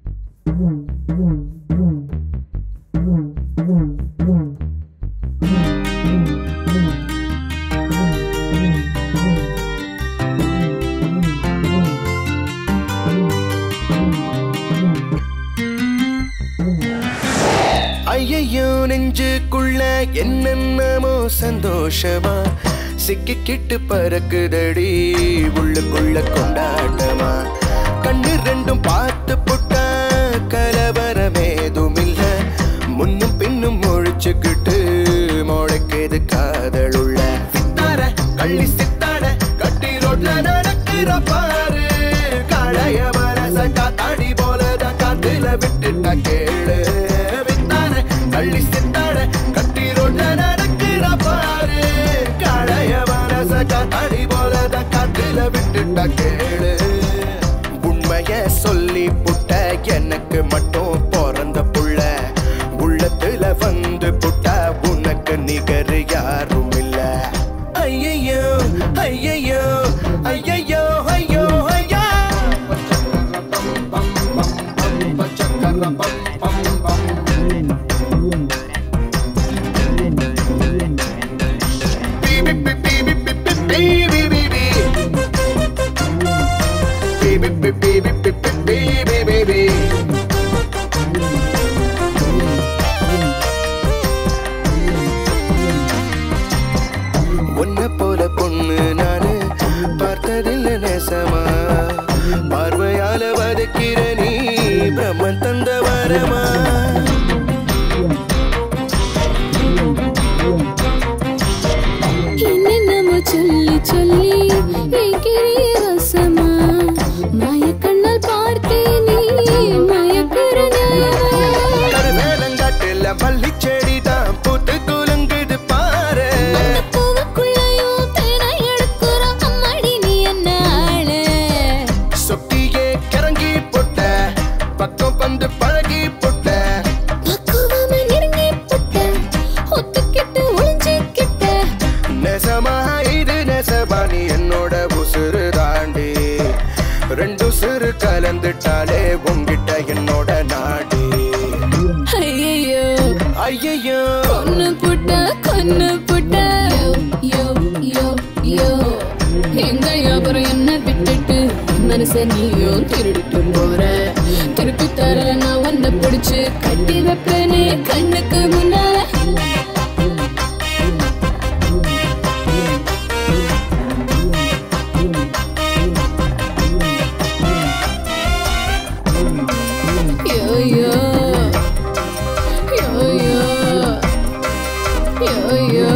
ஐயையோ நெஞ்சுக்குள்ள என்னென்னமோ சந்தோஷமா சிக்கிக்கிட்டு பறக்குதடி உள்ளுக்குள்ள கொண்டாட்டமா கண்ணு ரெண்டும் பார்த்து புட்டா கலவரமேதும் இல்ல முன்னும் பின்னும் முழிச்சுக்கிட்டு முளைக்குது காதலுள்ள சித்தார கள்ளி சித்தார கட்டி ரோட்ல நடக்கிற பாரு காளைய மனச காத்தாடி போலதான் காத்துல விட்டுட்டா கேளு வித்தார கள்ளி சித்தார கட்டி ரோட்ல நடக்கிற பாரு காளைய மனச காத்தாடி போலதான் காத்துல விட்டுட்டா கேளு உண்மைய சொல்லி புட்ட எனக்கு மட்டும் பிறந்த புள்ள உள்ளத்துல வந்து புட்டா உனக்கு நிகர் யாரும் இல்ல ஐயையோ ஐயையோ ஐயையோ ஐயோ ஐயா உன்னை போல பொண்ணு நானு பார்த்ததில்லை நேசமா பார்வையால வதக்கிற நீ பிரம்மன் தந்த வரமா என்னென்னமோ சொல்லி சொல்லி ஏகிறிய ரசமா மயக்கண்ணால் பார்த்தேன் நீ மயக்குற கருவேலங்காட்டுல மல்லி செடி தான் பூத்து குலுங்குது பாரு பூவுக்குள்ளையும் தேனை எடுக்கிற அம்மாடி நீ என்ன ஆளு சொட்டியே கிறங்கி போட்ட பக்கம் வந்து பழகி போட்ட பக்குவமா நெருங்கி புட்ட ஒத்துக்கிட்டு ஒளிஞ்சிக்கிட்ட நெசமா இது நெசமா நீ என்னோட உசுறுதான் இழந்துட்டாலே உங்கிட்ட என்னோட நாடு ஐயையோ ஐயையோ கொன்னு புட்ட கொன்னு புட்ட யோ யோ யோ எங்க அப்புறம் என்ன விட்டுட்டு மனச நீயும் திருடிட்டு போற திருப்பி தர நான் உன்னை பிடிச்சு கட்டி வைப்பேனே கண்ணுக்கு முன்னால யோ யோ யோ யோ யோ யோ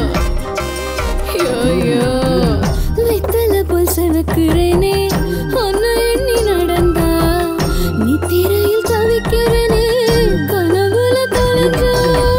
யோ யோ வெத்தல போல் செவக்குறேனே ஒன்னு எண்ணி நடந்தா நீ திரையில் தவிக்கிறேனே கனவுல தொலைஞ்சா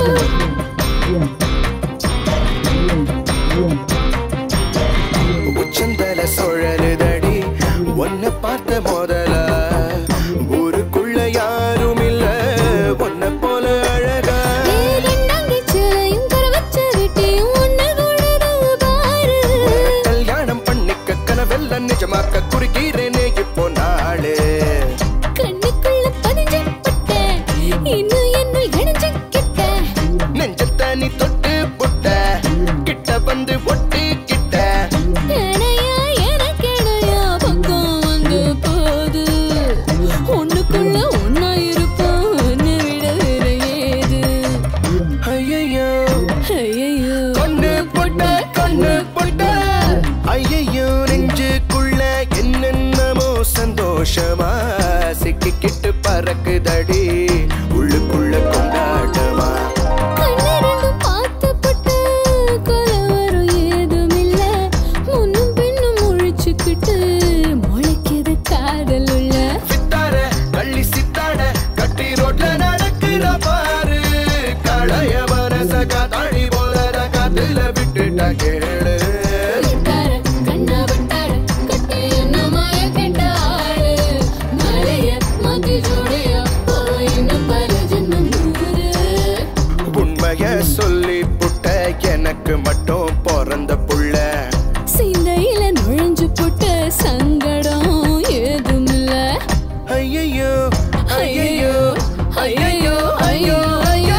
உச்சந்தல சுழலுதடி உன்னை பார்த்த முதல ஊருக்குள்ள யாரும் இல்ல உன்னை போல அழகா ரெண்டாங்கிச்சலையும் கரவச்ச வெட்டியும் ஒன்னு கூடது பாரு கல்யாணம் பண்ணிக்க கனவெல்ல நிஜமாக்க குறுக்கிறேனே இப்போ நாளு கண்ணுக்குள்ள பதிஞ்சு பட்டேன் இன்னும் என்னுள் இணைஞ்சுக்கிட்ட நெஞ்சத்த நீ தொட்டு புட்ட கிட்ட வந்து ஒட்டி கிட்ட இணையா எனக்கிணையா பக்கம் வந்து போது ஒண்ணுக்குள்ள ஒன்னா இருப்போம் ஒன்னு விட வேற ஏது ஐயையோ ஐயையோ கொண்டு போட்ட கொண்டு போட்ட ஐயையோ நெஞ்சுக்குள்ள என்னென்னமோ சந்தோஷமா சிக்கிக்கிட்டு பறக்குதடி உள்ளுக்குள்ள கொண்டாட்டமா கண்ணிரண்டும் பார்த்து பட்டு கலவரம் ஏதுமில்ல முன்னும் பின்னும் முழிச்சுக்கிட்டு முளைக்குது காதல் உள்ள சித்தார கள்ளி சித்தாட கட்டி ரோட்ல நடக்கிற பாரு களைய மனச காத்தாடி போல காத்துல விட்டுட்ட கேளு விட்டார, கண்ணா விட்டார, கட்டி என்ன மாய கெட்ட ஆளு. மலைய மாத்தி ஜோடியா, போய் இன்னும் பல ஜென்மம் நூறு. உண்மைய சொல்லி புட்ட எனக்கு மட்டும் பிறந்த புள்ள சிந்தையில நுழைஞ்சு போட்ட சங்கடம் ஏதுமில்ல ஐயையோ ஐயையோ ஐயையோ ஐயோ ஐயோ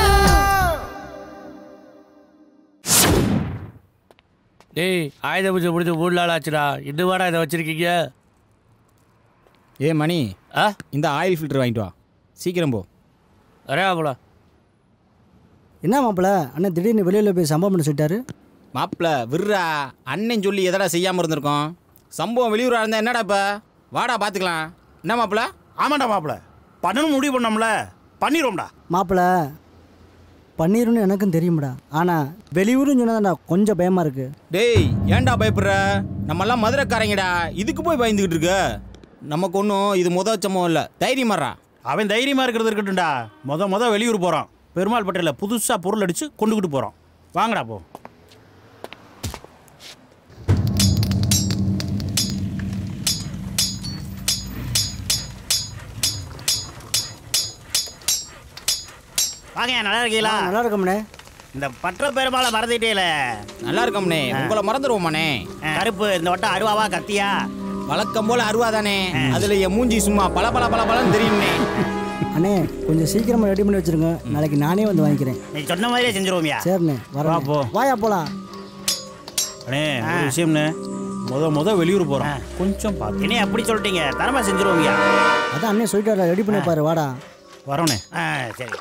டேய் ஆயுத பூஜை முடிஞ்சு மூணு நாள் ஆச்சுடா இன்னும் வாடா இதை வச்சிருக்கீங்க ஏ மணி ஆ இந்த ஆயில் ஃபில்டர் வாங்கிட்டு வா சீக்கிரம் போ வரேன் போல என்ன மாப்பிள அண்ணன் திடீர்னு வெளியில் போய் சம்பவம் பண்ண சொல்லிட்டாரு மாப்பிள விர்றா அண்ணன் சொல்லி எதடா செய்யாமல் இருந்திருக்கோம் சம்பவம் வெளியூராக இருந்தால் என்னடா இப்போ வாடா பார்த்துக்கலாம் என்ன மாப்பிள ஆமாண்டா மாப்பிள பண்ணணும் முடிவு பண்ணோம்ல பண்ணிடுவோம்டா மாப்பிள பண்ணிருன்னு எனக்கும் தெரியும்டா ஆனால் வெளியூருன்னு சொன்னதாண்டா கொஞ்சம் பயமாக இருக்கு டேய் ஏன்டா பயப்படுற நம்மெல்லாம் மதுரைக்காரங்கடா இதுக்கு போய் பயந்துக்கிட்டு இருக்க நமக்கு ஒன்றும் இது முத சம்பவம் இல்லை தைரியமாறா அவன் தைரியமா இருக்கிறது இருக்கட்டும்டா முத முத வெளியூர் போகிறோம் பெருமாள் பட்டியலில் புதுசாக பொருள் அடித்து கொண்டுக்கிட்டு போகிறோம் வாங்கடா போ வாங்க நல்லா இருக்கீங்களா நல்லா இருக்கோம்ண்ணே இந்த பற்ற பெருமாளை மறந்துட்டீல நல்லா இருக்கோம்ண்ணே உங்களை மறந்துடுவோமாண்ணே கருப்பு இந்த வட்டம் அருவாவா கத்தியா வழக்கம் போல அருவா தானே அதில் என் மூஞ்சி சும்மா பல பல பல பலன்னு தெரியும்ண்ணே அண்ணே கொஞ்சம் சீக்கிரமாக ரெடி பண்ணி வச்சிருங்க நாளைக்கு நானே வந்து வாங்கிக்கிறேன் நீ சொன்ன மாதிரியே செஞ்சிருவோம்யா சரிண்ணே வா வரேன் போ வாயா போலாம் அண்ணே ஒரு விஷயம்ண்ணே முத முத வெளியூர் போகிறோம் கொஞ்சம் பார்த்து என்ன அப்படி சொல்லிட்டீங்க தரமா செஞ்சிருவோம்யா அதான் அண்ணே சொல்லிட்டாரா ரெடி பண்ணி பாரு வாடா வரோண்ணே ஆ சரி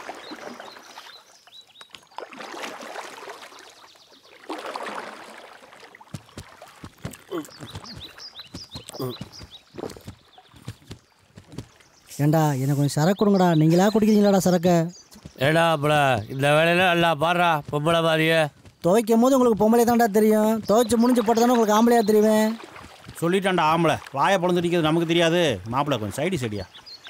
ஏண்டா எனக்கு கொஞ்சம் சரக்கு கொடுங்கடா நீங்களா குடிக்கிறீங்களாடா சரக்கு ஏடா அப்பல இந்த வேலையில நல்லா பாடுறா பொம்பளை மாதிரியே துவைக்கும் போது உங்களுக்கு பொம்பளை தான்டா தெரியும் துவைச்சு முடிஞ்சு போட்டு தானே உங்களுக்கு ஆம்பளையா தெரியுவேன் சொல்லிட்டான்டா ஆம்பளை வாயை பிறந்துடிக்கிறது நமக்கு தெரியாது மாப்பிளை கொஞ்சம் சைடு சைடியா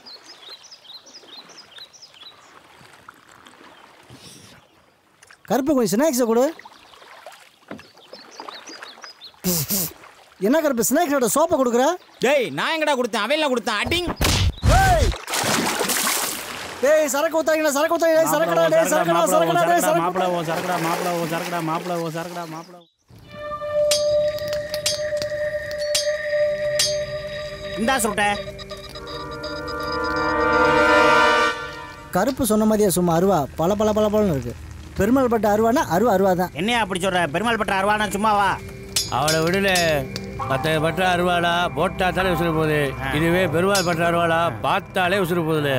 கருப்பு கொஞ்சம் ஸ்நாக்ஸை கொடு என்ன கருப்பு ஸ்நாக்ஸோட சோப்பை கொடுக்குற டேய் நான் எங்கடா கொடுத்தேன் அவன் கொடுத்தேன் அடிங் டேய் சரக்கு ஊத்தாங்கடா சரக்கு ஊத்தாங்க சரக்குடா டேய் சரக்குடா சரக்குடா டேய் சரக்கு மாப்பிள ஓ சரக்குடா மாப்பிள ஓ சரக்குடா மாப்பிள ஓ சரக்குடா மாப்பிள இந்தா சொல்லிட்ட கருப்பு சொன்ன மாதிரியே சும்மா அருவா பல பல பல பலன்னு இருக்கு பெருமாள் பட்ட அருவானா அருவா அருவா தான் என்னையா அப்படி சொல்ற பெருமாள் பட்ட அருவானா சும்மாவா அவளை விடல மற்ற பட்ட அருவாளா போட்டா தானே உசுறு போகுது இதுவே பெருமாள் பட்ட அருவாளா பார்த்தாலே உசுறு போகுதுல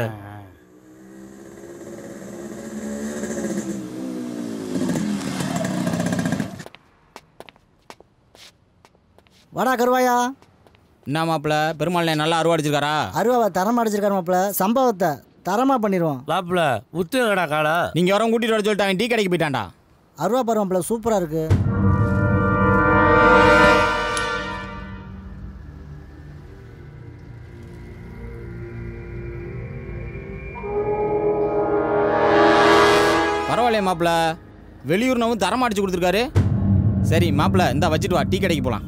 வாடா கருவாயா என்ன மாப்பிள்ள பெருமாள் நல்லா அருவா அடிச்சிருக்காரா அருவாவை தரமா அடிச்சிருக்காரு மாப்பிள சம்பவத்தை தரமா பண்ணிடுவோம் மாப்பிள்ள உத்துங்கடா காலா நீங்க வரவங்க கூட்டிட்டு வர சொல்லிட்டாங்க டீ கடைக்கு போயிட்டான்டா அருவா பாரு மாப்பிள சூப்பரா இருக்கு பரவாயில்லையே மாப்பிள்ள வெளியூர்னவும் தரமா அடிச்சு கொடுத்துருக்காரு சரி மாப்பிள்ள இந்தா வச்சுட்டு வா டீ கடைக்கு போலாம்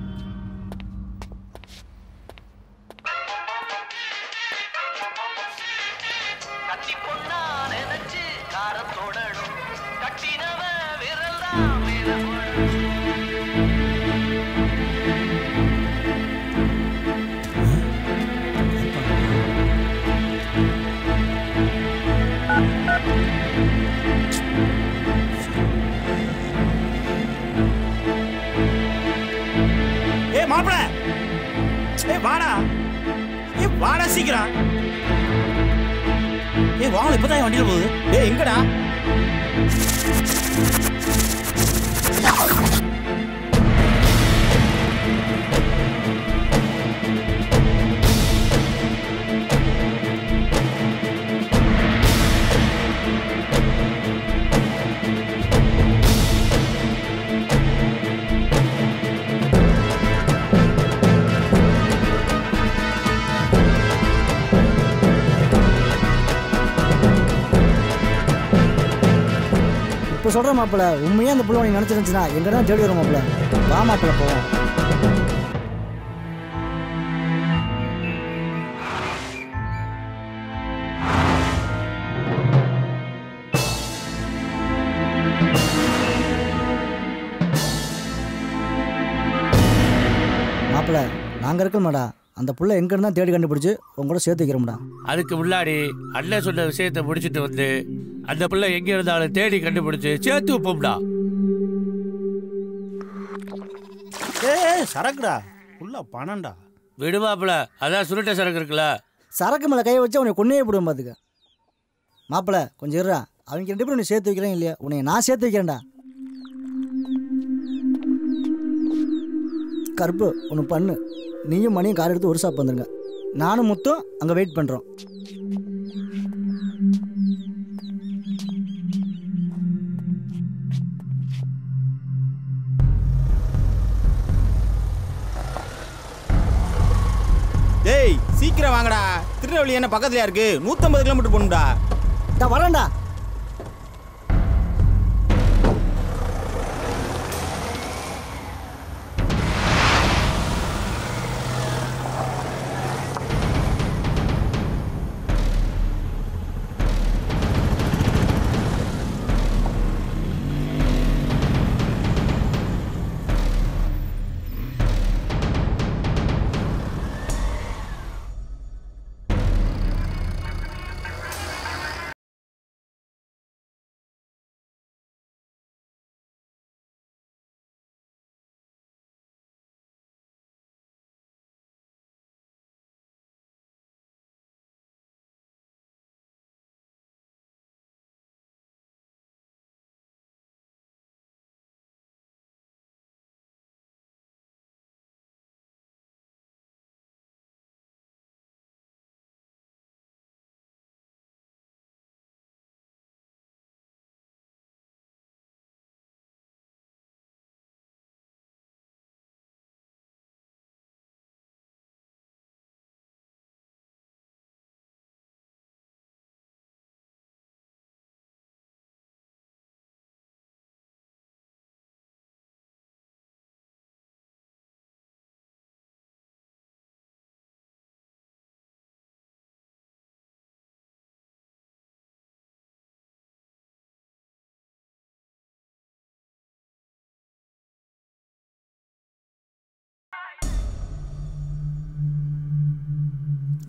ஏ மாப்பிள ஏ வாடா ஏ வாடா சீக்கிரம் ஏ வாங்க இப்பதான் என் வண்டியில போகுது டேய் எங்கடா இப்போ சொல்கிற மாப்பிள உண்மையாக அந்த புள்ள உனக்கு நினச்சிருந்துச்சுன்னா எங்கே தான் தேடி வரும் மாப்பிள வா மாப்பிள போவோம் மாப்பிள நாங்கள் இருக்கோம்டா அந்த புள்ள எங்கே இருந்தால் தேடி கண்டுபிடிச்சு உங்க கூட சேர்த்து வைக்கிறோம்டா அதுக்கு முன்னாடி அண்ணன் சொன்ன விஷயத்தை முடிச்சிட்டு வந்து அந்த பிள்ளை எங்க இருந்தாலும் தேடி கண்டுபிடிச்சு சேர்த்து வைப்போம்டா ஏ சரக்குடா உள்ள பணம்டா விடுமாப்புல அதான் சுருட்ட சரக்கு இருக்குல்ல சரக்கு மேலே கையை வச்சு அவனை கொன்னே போடுவேன் பார்த்துக்க மாப்பிள கொஞ்சம் இருடா அவங்க ரெண்டு பேரும் நீ சேர்த்து வைக்கிறேன் இல்லையா உன்னை நான் சேர்த்து வைக்கிறேன்டா கருப்பு ஒன்று பண்ணு நீயும் மணியும் கார் எடுத்து ஒரு சாப் வந்துருங்க நானும் முத்தும் அங்கே வெயிட் பண்ணுறோம் டேய் சீக்கிரம் வாங்கடா திருநெல்வேலி என்ன பக்கத்துலயா இருக்கு நூற்றம்பது கிலோமீட்டர் போகணும்டா வரேன்டா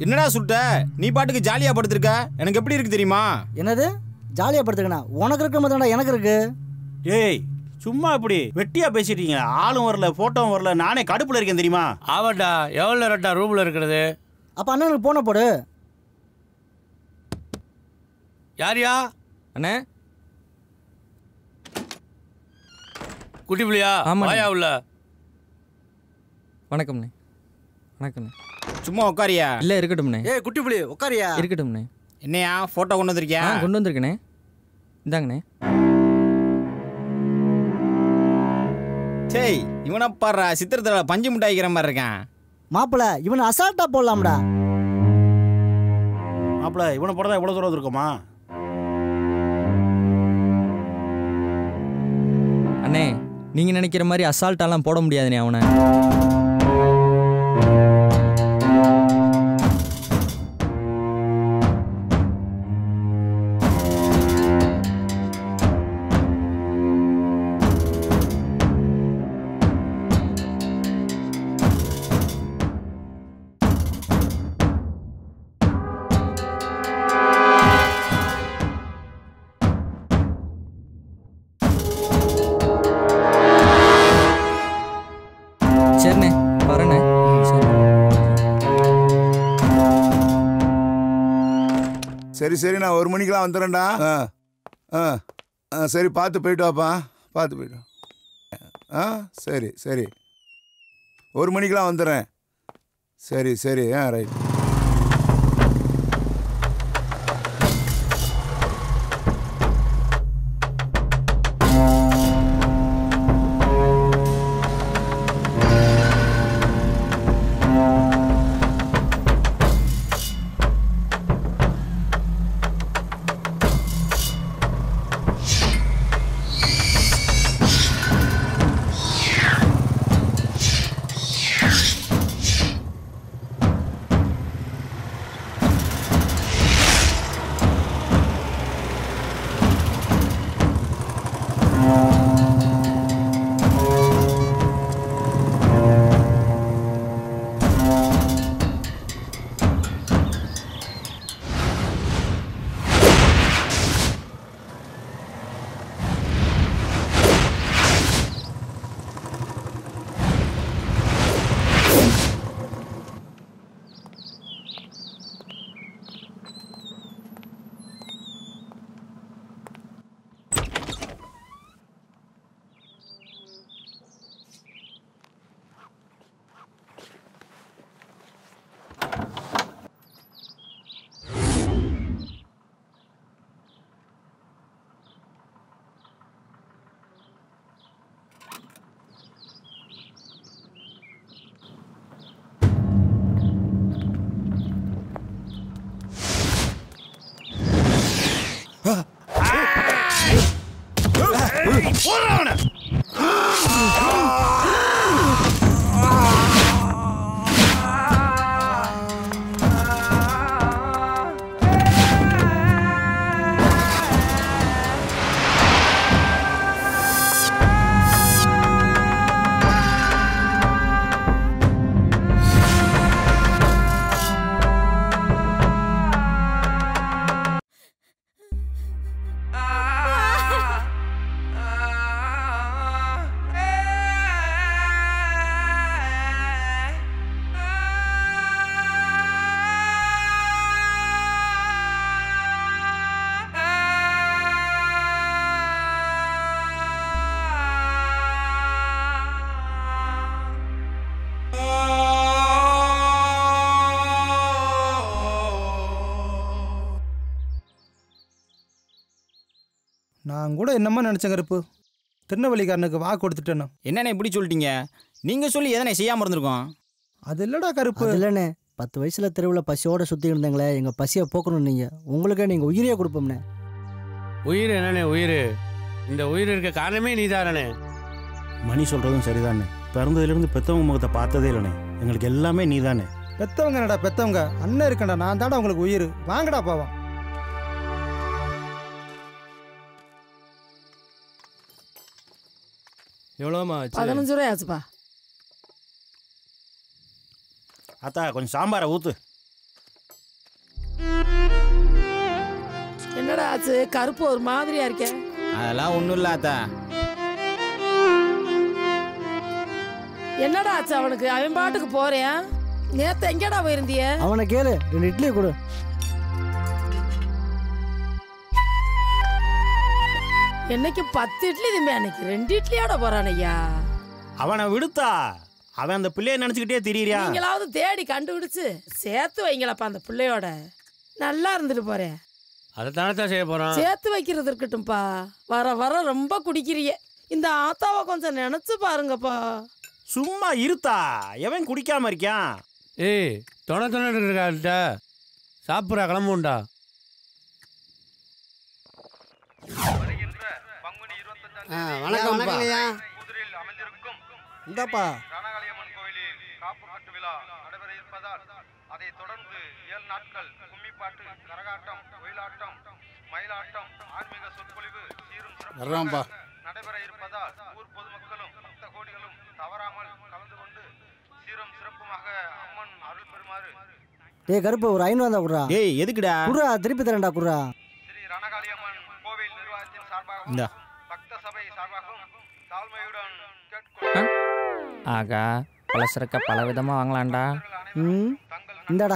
என்னடா சுட்ட நீ பாட்டுக்கு ஜாலியா படுத்திருக்க எனக்கு எப்படி இருக்கு தெரியுமா என்னது ஜாலியாக படுத்துக்கண்ணா உனக்கு இருக்க மாதிரி எனக்கு இருக்கு ஏய் சும்மா இப்படி வெட்டியா பேசிட்டீங்க ஆளும் வரல போட்டோவும் வரல நானே கடுப்புல இருக்கேன் தெரியுமா ஆமாண்டா எவ்வளோ நேரம்டா ரூமில் இருக்கிறது அப்போ அண்ணனுக்கு போன போடு யாரியா அண்ணே குட்டி புள்ளியா ஆமாண்ணே. வாயா உள்ள வணக்கம்ண்ணே வணக்கம்ண்ணே சும்மா உட்காரியா இல்லை இருக்கட்டும்ண்ணே ஏய் குட்டி புலி உட்காரியா இருக்கட்டும்ண்ணே என்னையா போட்டோ கொண்டு வந்திருக்கியா ஆ கொண்டு வந்திருக்கண்ணே இந்தாங்கண்ணே சேய் இவனை பாடுறா சித்திரத்தில் பஞ்சு மிட்டாய்க்கிற மாதிரி இருக்கான் மாப்பிள இவனை அசால்ட்டா போடலாம்டா மாப்பிள இவனை போடதான் எவ்வளோ தூரம் இருக்குமா அண்ணே நீங்கள் நினைக்கிற மாதிரி அசால்ட்டாலாம் போட முடியாதுண்ணே அவனை சரிண்ணே வரேண்ணே சரி சரி சரி நான் ஒரு மணிக்கெலாம் வந்துடுறேன்டா ஆ ஆ ஆ சரி பார்த்து போயிட்டு வாப்பா பார்த்து போயிட்டு வா. ஆ சரி சரி ஒரு மணிக்கெலாம் வந்துடுறேன் சரி சரி ஆ ரைட் நான் கூட என்னமா நினச்சேன் கருப்பு திருநெல்வேலிக்காரனுக்கு வாக்கு கொடுத்துட்டேன்னு என்னண்ணே இப்படி சொல்லிட்டீங்க நீங்கள் சொல்லி எதனை செய்யாமல் இருந்திருக்கோம் அது இல்லடா கருப்பு அது இல்லைண்ணே பத்து வயசுல தெருவில் பசியோட சுற்றி இருந்தீங்களே எங்கள் பசியை போக்கணும் நீங்கள் உங்களுக்கே நீங்கள் உயிரியே கொடுப்போம்ண்ணே உயிர் என்னண்ணே உயிர் இந்த உயிர் இருக்க காரணமே நீதானே மணி சொல்றதும் சரிதானே பிறந்ததுலேருந்து பெத்தவங்க முகத்தை பார்த்ததே இல்லைண்ணே எங்களுக்கு எல்லாமே நீதானே பெத்தவங்க என்னடா பெத்தவங்க அண்ணன் இருக்கண்டா நான் தாடா உங்களுக்கு உயிர் வாங்கடா போவோம் எவ்வளோமா பதினஞ்சு ரூபாய் ஆச்சுப்பா அத்தா கொஞ்சம் சாம்பாரை ஊத்து என்னாச்சு கருப்பு ஒரு மாதிரியா இருக்கே அதெல்லாம் ஒன்றும் இல்லை ஆத்தா என்னடா ஆச்சு அவனுக்கு அவன் பாட்டுக்கு போறேன் நேத்து எங்கடா போயிருந்திய அவனை கேளு ரெண்டு இட்லியை கொடு என்னைக்கு பத்து இட்லி திம்பி அன்னைக்கு ரெண்டு இட்லியோட போறான் ஐயா அவனை விடுத்தா அவன் அந்த பிள்ளைய நினைச்சுக்கிட்டே திரியிறியா நீங்களாவது தேடி கண்டுபிடிச்சு சேர்த்து வைங்களப்பா அந்த பிள்ளையோட நல்லா இருந்துட்டு போறேன் அதை தானே தான் செய்ய போறான் சேர்த்து வைக்கிறது இருக்கட்டும்பா வர வர ரொம்ப குடிக்கிறிய இந்த ஆத்தாவை கொஞ்சம் நினைச்சு பாருங்கப்பா சும்மா இருத்தா எவன் குடிக்காம இருக்கான் ஏய் தொண தொண இருக்காட்ட சாப்பிட்றா கிளம்புண்டா வணக்கம் வணக்கம்யா இந்தாப்பா வர்றோம்ப்பா டேய் கருப்பு ஒரு ஐநூறு தான் குடுறா டேய் எதுக்குடா குடுறா திருப்பி தரேன்டா குடுறா இந்தா ஆகா பலசரக்க பல விதமாக வாங்கலாம்டா ம் இந்தாடா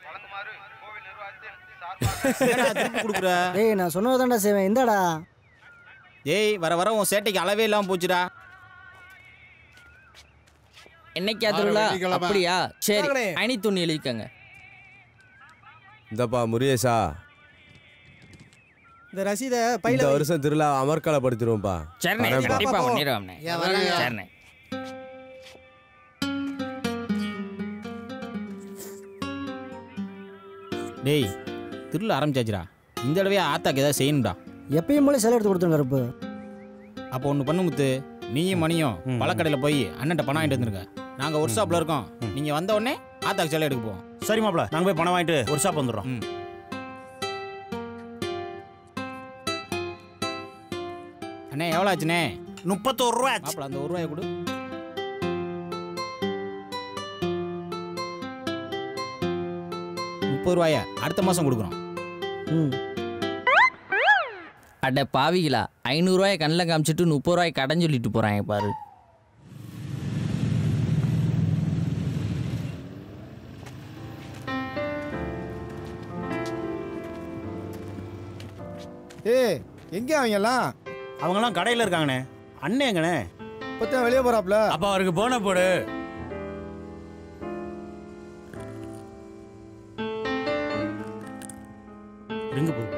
கொடுக்குற டேய் நான் சொன்னது தான்டா செய்வேன் இந்தாடா டேய் வர வர உன் சேட்டைக்கு அளவே இல்லாமல் போச்சுடா என்னைக்கா திருவிழா வெள்ளிக்கிழமை. அப்படியா சரி வாங்கண்ணே. அணி துணி எழுதிக்கங்க இந்தப்பா முருகேஷா இந்த ரசீதை இந்த பையில வை. வருஷம் திருவிழா அமர்க்காலப்படுத்திடுவோம்ப்பா சரிண்ணே வரேன்ப்பா. கண்டிப்பாக போ. பண்ணிடுவோம்ண்ணே ஏன் வராங்க? சரிண்ணே டேய் திருவிழா ஆரம்பிச்சாச்சுடா இந்த தடவையே ஆத்தாக்கு ஏதாவது செய்யணும்டா எப்பயும் போல சிலை எடுத்து கொடுத்துருங்க கருப்பு அப்போ ஒன்று பண்ணு முத்து நீயும் மணியும் பழக்கடையில் போய் அண்ணன்ட்ட பணம் வாங்கிட்டு வந்துருங்க நாங்கள் ஒர்க் ஷாப்பில் இருக்கோம் நீங்கள் வந்த உடனே ஆத்தாக்கு சிலை எடுக்க போவோம் சரி மாப்ள நாங்க போய் பணம் வாங்கிட்டு ஒரு ஷாப் வந்துடுறோம் ம் அண்ணே எவ்வளோ ஆச்சுண்ணே முப்பத்தோரு ரூபா ஆச்சு. மாப்பிள அந்த ஒரு ரூபாயை கொடு முப்பது ரூபாயா அடுத்த மாதம் கொடுக்குறோம் ம் அட பாவிகளா ஐநூறுரூவாயை கண்ணில் காமிச்சிட்டு முப்பது ரூபாய் கடன் சொல்லிட்டு போகிறாங்க பாரு ஏய் எங்கே அவங்க எல்லாம் அவங்கெல்லாம் கடையில் இருக்காங்கண்ணே அண்ணே எங்கண்ணே இப்போத்தான் வெளியே போறாப்ல அப்போ அவருக்கு போன போடு ரிங்கு போ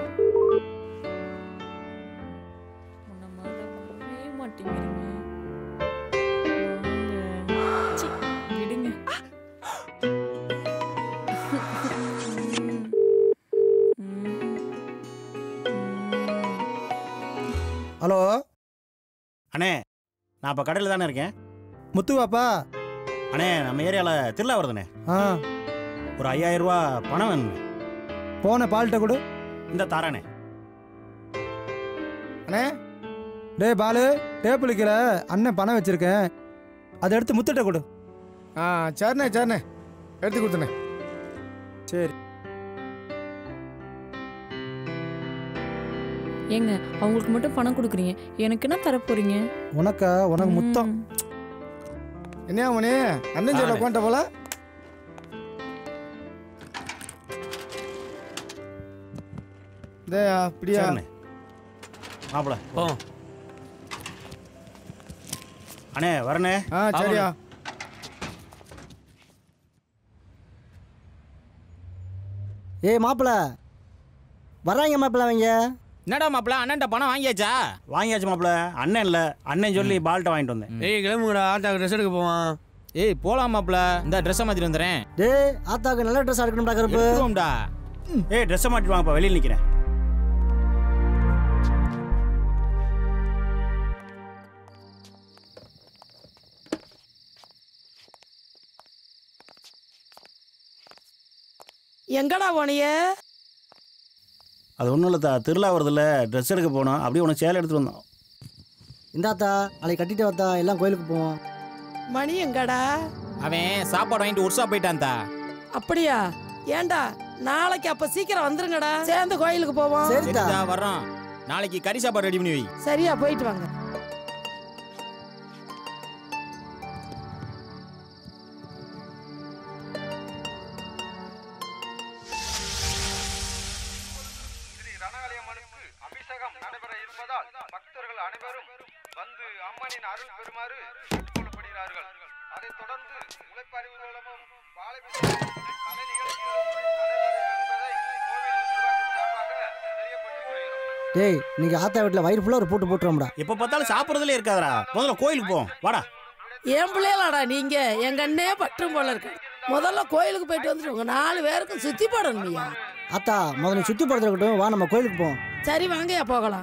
விடுங்க ஹலோ அண்ணே நான் இப்போ கடையில் தானே இருக்கேன் முத்துவாப்பா அண்ணே நம்ம ஏரியாவில் திருவிழா வருதுண்ணே ஆ ஒரு ஐயாயிரம் ரூபா பணம் வேணுங்க போன பால்கிட்ட கொடு இந்த தாரானே அண்ணே டேய் பாலு டேபிள் கீழே அண்ணன் பணம் வச்சிருக்கேன் அதை எடுத்து முத்துட்ட கொடு ஆ சரிண்ணே சரிண்ணே எடுத்து கொடுத்தண்ணே சரி ஏங்க அவங்களுக்கு மட்டும் பணம் கொடுக்குறீங்க எனக்கு என்ன தர போறீங்க உனக்கா உனக்கு முத்தம் என்ன மணி அண்ணன் சொல்ல உட்காண்ட போல டேய் அப்படியா சரிண்ணே மாப்பிள போ அண்ணே வரண்ணே ஆ சரியா ஏய் மாப்பிள வர்றாங்க மாப்பிள அவங்க என்னடா மாப்பிள அண்ணன்ட்ட பணம் வாங்கியாச்சா வாங்கியாச்சு மாப்பிள அண்ணன் இல்லை அண்ணன் சொல்லி பால்ட்ட வாங்கிட்டு வந்தேன் ஏய் கிளம்புங்கடா ஆத்தாக்கு ட்ரெஸ் எடுக்க போவான் ஏய் போலாம் மாப்பிள இந்த ட்ரெஸ்ஸை மாற்றிட்டு வந்துடுறேன் டேய் ஆத்தாக்கு நல்ல ட்ரெஸ் எடுக்கணும்டா கருப்பு எடுத்துருவோம்டா ஏய் ட்ரெஸ்ஸை மாட்டிட்டு வாங்கப்பா வெளியில் நிற்கிறேன் எங்கடா போனிய அது ஒன்றும் இல்லை திருவிழா வருதுல்ல ட்ரெஸ் எடுக்க போனோம் அப்படியே உனக்கு சேலை எடுத்துட்டு வந்தோம் இந்தாத்தா நாளைக்கு கட்டிட்டு வாத்தா எல்லாம் கோயிலுக்கு போவோம் மணி எங்கடா அவன் சாப்பாடு வாங்கிட்டு ஒர்க் ஷாப் போயிட்டான் தா அப்படியா ஏன்டா நாளைக்கு அப்ப சீக்கிரம் வந்துருங்கடா சேர்ந்து கோயிலுக்கு போவோம் சரிதா வர்றோம் நாளைக்கு கறி சாப்பாடு ரெடி பண்ணி வை சரியா போயிட்டு வாங்க டேய் நீங்க ஆத்தா வீட்டில் வயிறு ஃபுல்லாக ஒரு பூட்டு போட்டுருவோம்டா எப்போ பார்த்தாலும் சாப்பிட்றதுலே இருக்காதடா முதல்ல கோயிலுக்கு போவோம் வாடா என் பிள்ளைகளாடா நீங்க எங்க அண்ணே பற்றும் போல இருக்கு முதல்ல கோயிலுக்கு போயிட்டு வந்துட்டு உங்க நாலு பேருக்கும் சுத்தி போடணும்யா ஆத்தா முதல்ல சுற்றி படத்தில் இருக்கட்டும் வா நம்ம கோயிலுக்கு போவோம் சரி வாங்கயா போகலாம்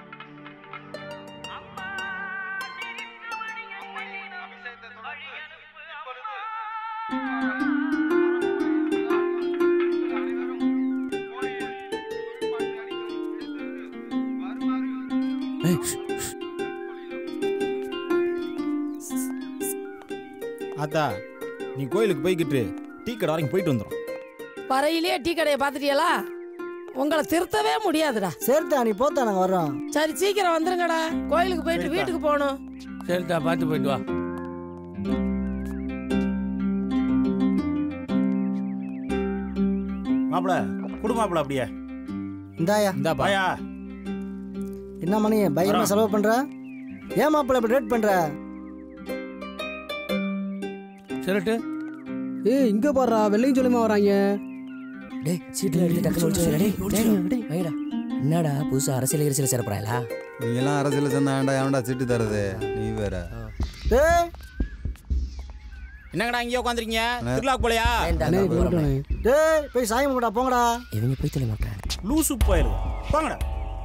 ஆத்தா நீ கோயிலுக்கு போய்கிட்டு டீ கடை வரைக்கும் போயிட்டு வந்துடும் வரையிலேயே டீ கடையை பார்த்துட்டியலா உங்களை திருத்தவே முடியாதுடா சரிதா நீ போத்தா நாங்கள் வர்றோம் சரி சீக்கிரம் வந்துருங்கடா கோயிலுக்கு போயிட்டு வீட்டுக்கு போகணும் சரிதா பார்த்து போயிட்டு வா மாப்பிள குடு மாப்பிள அப்படியே இந்தாயா இந்தா பாயா என்ன மணி பயங்கரமா வரோம். செலவு பண்ற ஏன் மாப்பிள்ள இப்படி ரேட் பண்ற சொல்லட்டு ஏய் இங்க பாடுறா வெள்ளையும் சொல்லுமா வராங்க டேய் சீட்டு எடுத்து டக்கு சொல்லிட்டு டேய் டேய் வைடா என்னடா புதுசா அரசியல் அரசியல் சேரப்பறாங்களா நீ எல்லாம் அரசியல் சேர்ந்தா ஏன்டா ஏன்டா சீட்டு தரது நீ வேற டேய் என்னங்கடா இங்கே உட்காந்துருக்கீங்க திருவிழா போலையா டேய் போய் சாயம் கும்பிடா போங்கடா இவங்க போய் தெரிய மாட்டேன் லூசு போயிடும் போங்கடா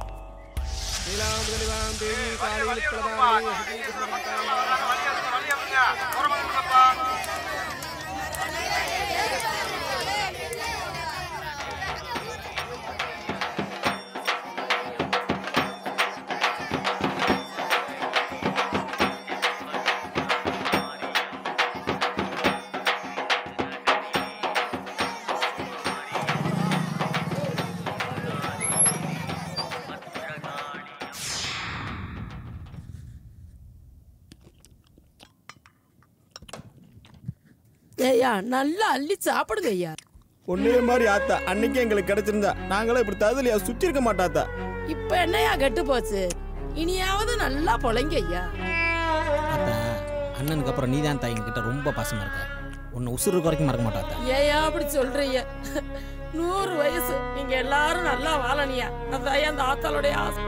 ஏய்யா நல்லா அள்ளி சாப்பிடுங்க ஐயா ஒன்னே மாதிரி ஆத்தா அன்னைக்கு எங்களுக்கு கிடைச்சிருந்தா நாங்களும் இப்படி ததுலையா சுத்தி இருக்க மாட்டாத்தா இப்ப என்னையா கெட்டு போச்சு இனியாவது நல்லா பொழைங்க ஐயா ஆத்தா அண்ணனுக்கு அப்புறம் நீதான் தான் எங்ககிட்ட ரொம்ப பாசமா இருக்க உன்னை உசுறு வரைக்கும் மறக்க மாட்டாத்தா ஏயா அப்படி சொல்றீங்க நூறு வயசு நீங்க எல்லாரும் நல்லா வாழனியா அதான் அந்த ஆத்தாளுடைய ஆசை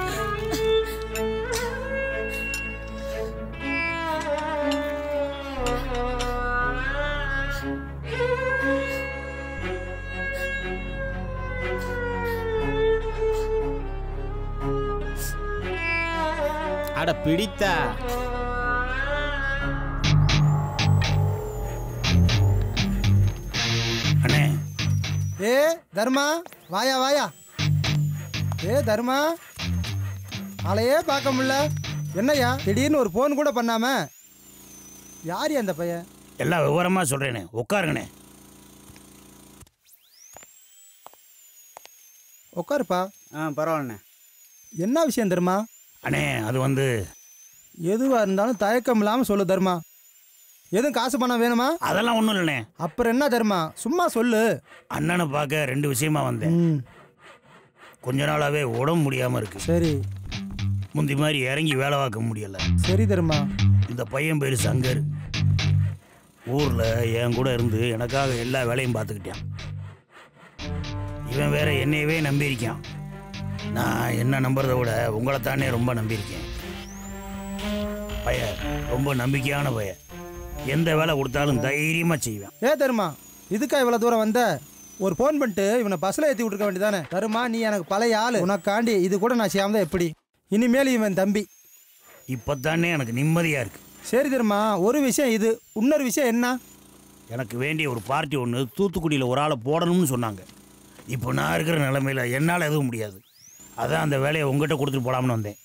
அட பிடித்தா அண்ணே ஏ தர்மா வாயா வாயா ஏ தர்மா ஆளையே பார்க்க முடியல என்னய்யா திடீர்னு ஒரு ஃபோன் கூட பண்ணாம யார் அந்த பையன் எல்லாம் விவரமா சொல்றேனே உட்காருங்கண்ணே உட்காருப்பா ஆ பரவாயில்லண்ணே என்ன விஷயம் தர்மா அண்ணே அது வந்து எதுவாக இருந்தாலும் தயக்கம் இல்லாமல் சொல்லு தர்மா எதுவும் காசு பணம் வேணுமா அதெல்லாம் ஒன்றும் இல்லைண்ணே அப்புறம் என்ன தர்மா சும்மா சொல்லு அண்ணனை பார்க்க ரெண்டு விஷயமா வந்தேன் ம் கொஞ்ச நாளாவே உடம்பு முடியாம இருக்கு சரி முந்தி மாதிரி இறங்கி வேலை பார்க்க முடியல சரி தர்மா இந்த பையன் பேர் சங்கர் ஊர்ல என் கூட இருந்து எனக்காக எல்லா வேலையும் பார்த்துக்கிட்டான் இவன் வேற என்னையவே நம்பியிருக்கான் நான் என்ன நம்புறதை விட உங்களை தானே ரொம்ப நம்பியிருக்கேன் பைய ரொம்ப நம்பிக்கையான பைய எந்த வேலை கொடுத்தாலும் தைரியமா செய்வேன் ஏ தர்மா இதுக்கா இவ்வளோ தூரம் வந்த ஒரு ஃபோன் பண்ணிட்டு இவனை பஸ்ஸில் ஏற்றி விட்டுருக்க வேண்டியதானே தருமா நீ எனக்கு பழைய ஆள் உனக்காண்டி இது கூட நான் செய்யாம எப்படி இனிமேல் இவன் தம்பி இப்போத்தானே எனக்கு நிம்மதியா இருக்கு சரி தர்மா ஒரு விஷயம் இது இன்னொரு விஷயம் என்ன எனக்கு வேண்டிய ஒரு பார்ட்டி ஒன்று தூத்துக்குடியில் ஒரு ஆளை போடணும்னு சொன்னாங்க இப்போ நான் இருக்கிற நிலமையில என்னால் எதுவும் முடியாது அதான் அந்த வேலையை உங்ககிட்ட கொடுத்துட்டு போலாம்னு வந்தேன்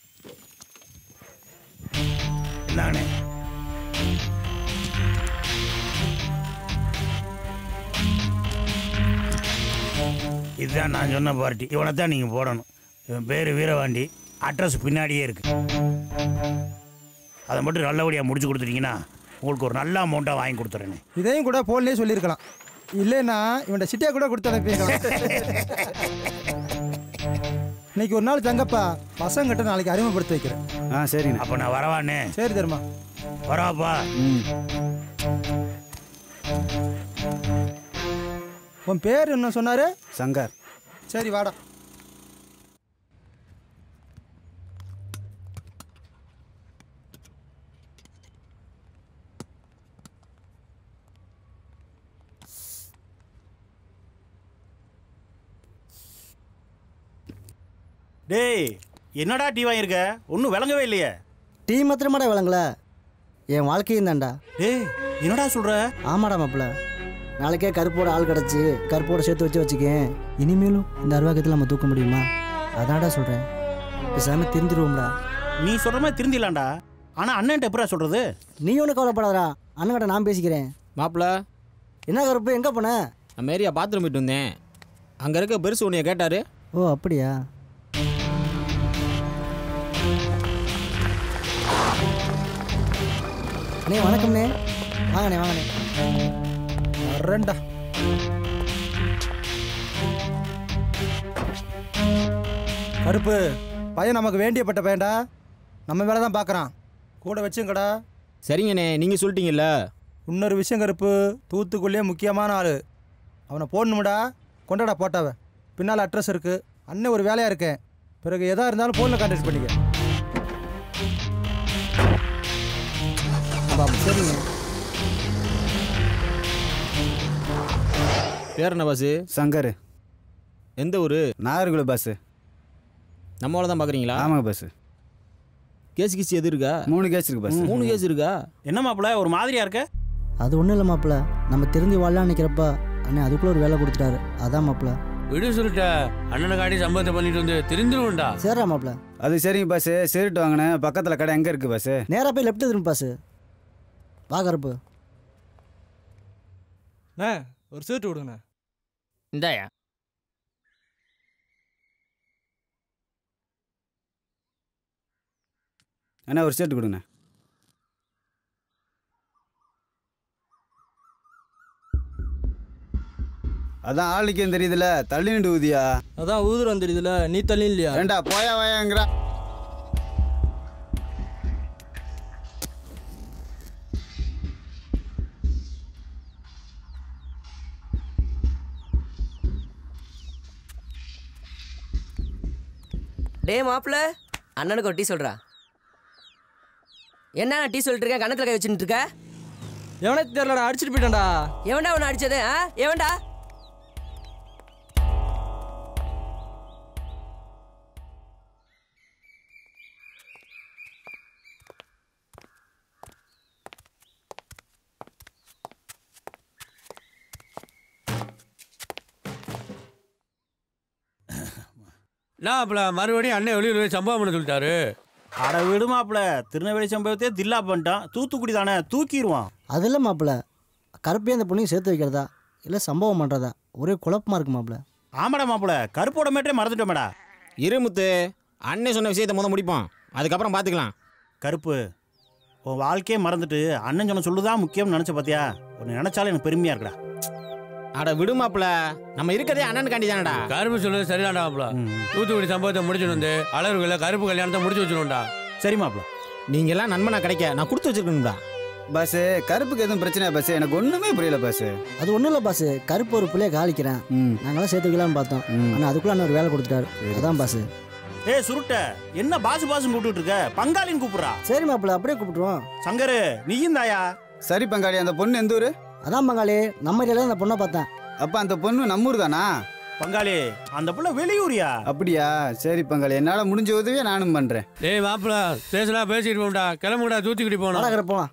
என்னங்கண்ணே இதுதான் நான் சொன்ன பார்ட்டி இவனை தான் நீங்கள் போடணும் இவன் பேர் வீரவாண்டி அட்ரஸ் பின்னாடியே இருக்கு அதை மட்டும் நல்லபடியாக முடிச்சு கொடுத்துட்டீங்கன்னா உங்களுக்கு ஒரு நல்ல அமௌண்ட்டாக வாங்கி கொடுத்துறேனே இதையும் கூட போன்லேயே சொல்லியிருக்கலாம் இல்லைன்னா இவன்ட சிட்டியா கூட கொடுத்து அனுப்பியிருக்கலாம் இன்னைக்கு ஒரு நாள் தங்கப்பா பசங்கிட்ட நாளைக்கு அறிமுகப்படுத்தி வைக்கிறேன் ஆ சரிங்க அப்போ நான் வரவானே சரி தர்மா வரவாப்பா உன் பேர் என்ன சொன்னாரு சங்கர் சரி வாடா டேய் என்னடா டீ வாங்கியிருக்க ஒன்றும் விளங்கவே இல்லையே டீ மாத்திரமாடா விளங்கல என் வாழ்க்கையும் தான்டா டேய் என்னடா சொல்ற ஆமாடா மாப்பிள நாளைக்கே கருப்போட ஆள் கிடச்சி கருப்போட சேர்த்து வச்சு வச்சுக்கேன் இனிமேலும் இந்த அருவாக்கத்தில் நம்ம தூக்க முடியுமா அதான்டா சொல்கிறேன் பேசாம திருந்திடுவோம்டா நீ சொல்ற மாதிரி திருந்திடலாம்டா ஆனா அண்ணன்ட்ட எப்படா சொல்றது நீ ஒன்றும் கவலைப்படாதடா அண்ணன்கிட்ட நான் பேசிக்கிறேன் மாப்பிள என்ன கருப்பு எங்கே போன நம்ம ஏரியா பாத்ரூம் போயிட்டு வந்தேன் அங்கே இருக்க பெருசு உன்னைய கேட்டாரு ஓ அப்படியா அண்ணே வணக்கம்ண்ணே வாங்கண்ணே வாங்கண்ணே வரேன்டா கருப்பு பையன் நமக்கு வேண்டியப்பட்ட பையன்டா நம்ம வேலை தான் பார்க்குறான் கூட வச்சுங்கடா சரிங்கண்ணே நீங்கள் சொல்லிட்டீங்கல்ல இன்னொரு விஷயம் கருப்பு தூத்துக்குள்ளேயே முக்கியமான ஆள் அவனை போடணும்டா கொண்டாடா போட்டாவ பின்னால் அட்ரஸ் இருக்குது அண்ணன் ஒரு வேலையாக இருக்கேன் பிறகு எதாக இருந்தாலும் ஃபோனில் கான்டாக்ட் பண்ணிக்க பாபு சரிங்க பேர் என்ன பாஸு சங்கர் எந்த ஊர் நாகர்குல பஸ்ஸு நம்மள தான் பார்க்குறீங்களா ஆமாங்க பஸ்ஸு கேஸ் கிஸ் எது இருக்கா மூணு கேஸ் இருக்கு பஸ் மூணு கேஸ் இருக்கா என்ன மாப்பிள ஒரு மாதிரியா இருக்க அது ஒன்றும் இல்லை மாப்பிள நம்ம தெரிஞ்சு வாழலாம் நிற்கிறப்ப அண்ணன் அதுக்குள்ளே ஒரு வேலை கொடுத்துட்டாரு அதான் மாப்பிள விடு சொல்லிட்ட அண்ணனை காட்டி சம்பவத்தை பண்ணிட்டு வந்து திருந்துருவோம்டா சரிடா மாப்பிள அது சரிங்க பஸ்ஸு சரிட்டு வாங்கினேன் பக்கத்தில் கடை எங்கே இருக்கு பஸ்ஸு நேராக போய் லெஃப்ட் திரும்பி பாசு வா கருப்பு அண்ணே ஒரு சீட்டு விடுங்கண்ணே இந்தாயா அண்ணா ஒரு ஷர்ட் கொடுங்க அதான் ஆளுக்கேம் தெரியுதுல தள்ளி நின்று ஊதியா அதான் ஊதுரம் தெரியுதுல நீ தள்ளி இல்லையா ஏண்டா போயா வாயாங்கிறா டே மாப்பிள அண்ணனுக்கு ஒரு டீ சொல்றா என்ன டீ சொல்லிட்டு இருக்க கணத்துல கை வச்சுட்டு இருக்க எவனே தெரியலடா அடிச்சிட்டு போயிட்டான்டா எவன்டா அவனை அடிச்சது ஆ எவன்டா நான் அப்பல மறுபடியும் அண்ணன் வெளியில் போய் சம்பவம் பண்ண சொல்லிட்டாரு அட விடு மாப்பிள திருநெல்வேலி சம்பவத்தையே தில்லா பண்ணிட்டான் தூத்துக்குடி தானே தூக்கிடுவான் அது இல்லை மாப்பிள கருப்பையும் அந்த பொண்ணையும் சேர்த்து வைக்கிறதா இல்லை சம்பவம் பண்ணுறதா ஒரே குழப்பமா இருக்கு மாப்பிள ஆமாடா மாப்பிள கருப்போட மேட்டே மறந்துட்டோமேடா இருமுத்து அண்ணன் சொன்ன விஷயத்தை முத முடிப்போம் அதுக்கப்புறம் பார்த்துக்கலாம் கருப்பு உன் வாழ்க்கையே மறந்துட்டு அண்ணன் சொன்ன சொல்லுதான் முக்கியம்னு நினச்ச பார்த்தியா உன்னை நினச்சாலும் எனக்கு பெருமையாக இருக்குடா அட விடு மாப்பிள நம்ம இருக்கிறதே அண்ணனுக்காண்டி தானடா கருப்பு சொல்றது சரிதான்டாப்ல தூத்துக்குடி சம்பவத்தை முடிச்சுட்டு வந்து அலர்களை கருப்பு கல்யாணத்தை முடிச்சு வச்சிருவோம்டா சரி மாப்பிள நீங்க எல்லாம் நண்பனா கிடைக்க நான் கொடுத்து வச்சிருக்கணும்டா பஸ் கருப்புக்கு எதுவும் பிரச்சனை பஸ் எனக்கு ஒன்றுமே புரியல பஸ் அது ஒன்றும் இல்லை பாஸ் கருப்பு ஒரு பிள்ளைய காலிக்கிறேன் நாங்களாம் சேர்த்து வைக்கலாம்னு பார்த்தோம் ஆனால் அதுக்குள்ள அண்ணன் ஒரு வேலை கொடுத்துட்டாரு அதான் பாஸ் ஏய் சுருட்ட என்ன பாசு பாசுன்னு கூப்பிட்டு இருக்க பங்காளின்னு கூப்பிடுறா சரி மாப்பிள அப்படியே கூப்பிட்டுருவோம் சங்கரு நீயும் தாயா சரி பங்காளி அந்த பொண்ணு எந்த ஊரு அதான் பங்காளி நம்ம ஏரியால அந்த பொண்ணை பார்த்தேன் அப்ப அந்த பொண்ணு நம்ம ஊர் தானா பங்காளி அந்த புள்ள வெளியூரியா அப்படியா சரி பங்காளி என்னால முடிஞ்ச உதவியை நானும் பண்றேன் டேய் மாப்பிள பேசலாம் பேசிட்டு போம்டா கிளம்புடா தூத்துக்குடி போனோம் போலாம்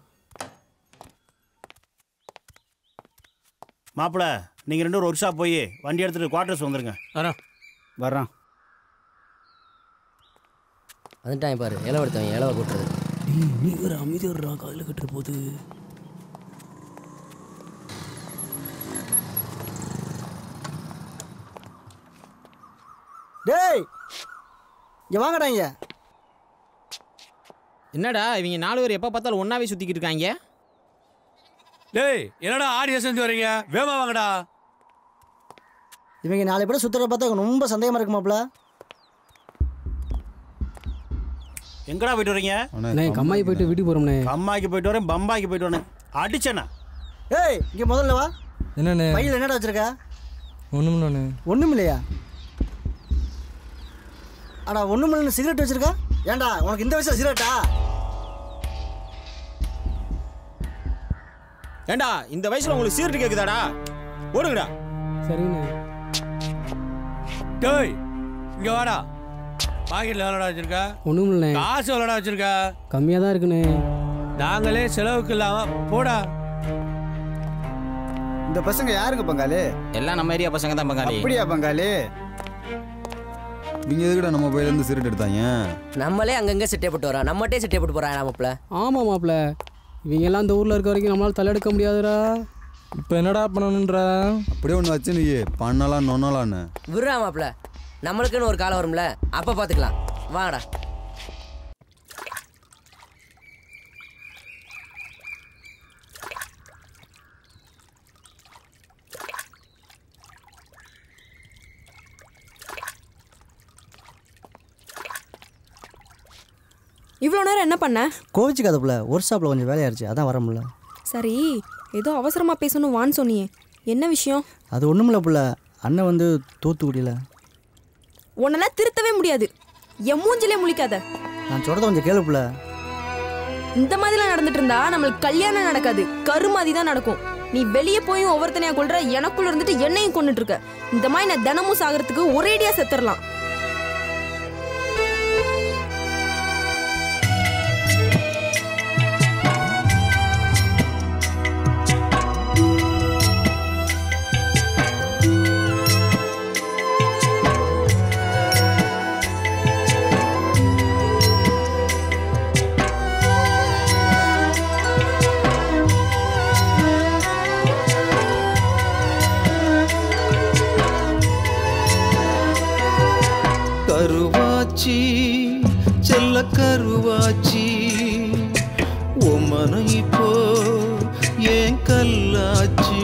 மாப்பிள நீங்க ரெண்டு ஒரு ஒர்க் ஷாப் போய் வண்டி எடுத்துட்டு குவார்டர்ஸ் வந்துருங்க வரோம் வர்றோம் வந்துட்டான் பாரு இலவ எடுத்தவன் இலவ கூட்டுறது நீ ஒரு அமைதி ஒரு காதில் கட்டுற போது டேய் இங்க வாங்கடா இங்க என்னடா இவங்க நாலு பேர் எப்போ பார்த்தாலும் ஒன்றாவே சுற்றிக்கிட்டு இருக்காங்க டேய் என்னடா ஆடியோ செஞ்சு வரீங்க வேமா வாங்கடா இவங்க நாளை பேர் சுத்துறத பார்த்தா எனக்கு ரொம்ப சந்தேகமா இருக்குமாப்ல எங்கடா போயிட்டு வரீங்க அண்ணே கம்மாய் போயிட்டு வீட்டுக்கு போகிறோம்ண்ணே அம்மாக்கு போயிட்டு வரேன் பம்பாய்க்கு போயிட்டு வரேன் அடிச்சேண்ணா ஏய் இங்க முதல்ல வா என்னண்ணே பையில என்னடா வச்சிருக்க ஒன்றும்ண்ணே ஒண்ணும் இல்லையா அடா ஒண்ணும் இல்லைன்னு சிகரெட் வச்சிருக்க ஏன்டா உனக்கு இந்த வயசுல சிகரெட்டா ஏண்டா இந்த வயசுல உங்களுக்கு சீரட்டு கேக்குதாடா ஓடுங்கடா சரிண்ணே டேய் இங்க வாடா பாக்கெட்ல எவ்வளோடா வச்சிருக்க ஒன்றும் இல்லைண்ணே காசு எவ்வளோடா வச்சிருக்க கம்மியாக தான் இருக்குண்ணே நாங்களே செலவுக்கு இல்லாம போடா இந்த பசங்க யாருங்க பங்காளி எல்லாம் நம்ம ஏரியா பசங்க தான் பங்காளி அப்படியா பங்காளி நீங்க எதுக்குடா நம்ம பையில இருந்து சிகரெட் எடுத்தாங்க நம்மளே அங்கங்க செட்டே போட்டு வரோம் நம்மகிட்டே செட்டே போட்டு போறான் மாப்பிள்ள ஆமாம் மாப்பிள்ள இவங்க எல்லாம் இந்த ஊரில் இருக்க வரைக்கும் நம்மளால தலையெடுக்க முடியாதுடா இப்போ என்னடா பண்ணணுன்ற அப்படியே ஒன்று வச்சு நீ பண்ணலாம் நொன்னலான்னு விடுறா மாப்பிள்ள நம்மளுக்குன்னு ஒரு காலம் வரும்ல அப்ப பாத்துக்கலாம் வாங்கடா இவ்வளோ நேரம் என்ன பண்ண கோவிச்சுக்காதப்புல ஒர்க் ஷாப்பில் கொஞ்சம் வேலையாயிருச்சு அதான் வர முடியல சரி ஏதோ அவசரமா பேசணும் வான்னு சொன்னியே என்ன விஷயம் அது ஒன்றுமில்ல புள்ள அண்ணன் வந்து தூத்துக்குடியில் உன்னெல்லாம் திருத்தவே முடியாது என் மூஞ்சிலே முழிக்காத நான் சொல்கிறத கொஞ்சம் கேளு புள்ள இந்த மாதிரிலாம் நடந்துட்டு இருந்தா நம்மளுக்கு கல்யாணம் நடக்காது கருமாதி தான் நடக்கும் நீ வெளியே போயும் ஒவ்வொருத்தனையா கொள்ற எனக்குள்ள இருந்துட்டு என்னையும் கொண்டுட்டு இருக்க இந்த மாதிரி நான் தினமும் சாகிறதுக்கு ஒரேடியா செத்துறலாம் கருவாச்சி செல்ல கருவாச்சி உமனை இப்போ ஏன் கல்லாச்சி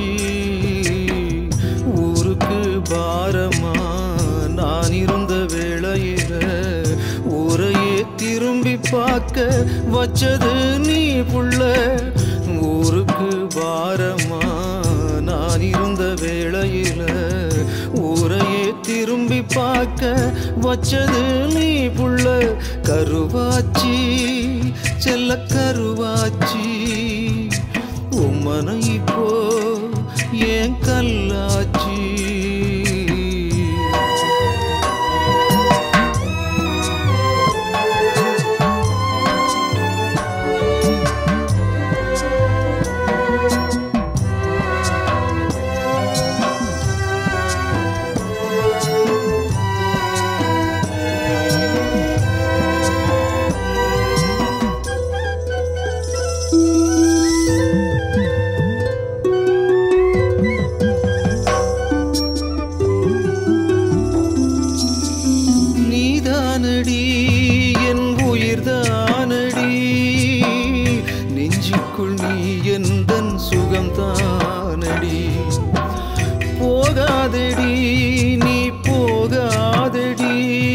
ஊருக்கு பாரமா நான் இருந்த வேளையில ஊரையே திரும்பி பார்க்க வச்சது நீ புள்ள ஊருக்கு பாரமா நான் இருந்த வேளையில ஊரையே திரும்பி பார்க்க வச்சது நீ புள்ள கருவாச்சி செல்ல கருவாச்சி உம்மனை இப்போ ஏன் கல்லாச்சி நீதானடி என் உயிர்தானடி நெஞ்சுக்குள் நீ எந்தன் சுகம்தானடி போகாதடி நீ போகாதடி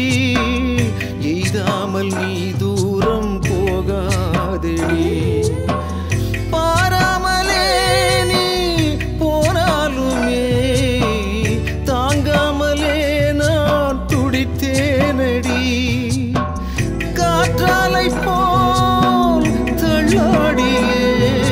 எய்தாமல் நீ தூரம் போகாதடி பாராமலே நீ போனாலுமே தாங்காமலே நான் துடித்தேனடி காற்றாலை போல் தள்ளாடியே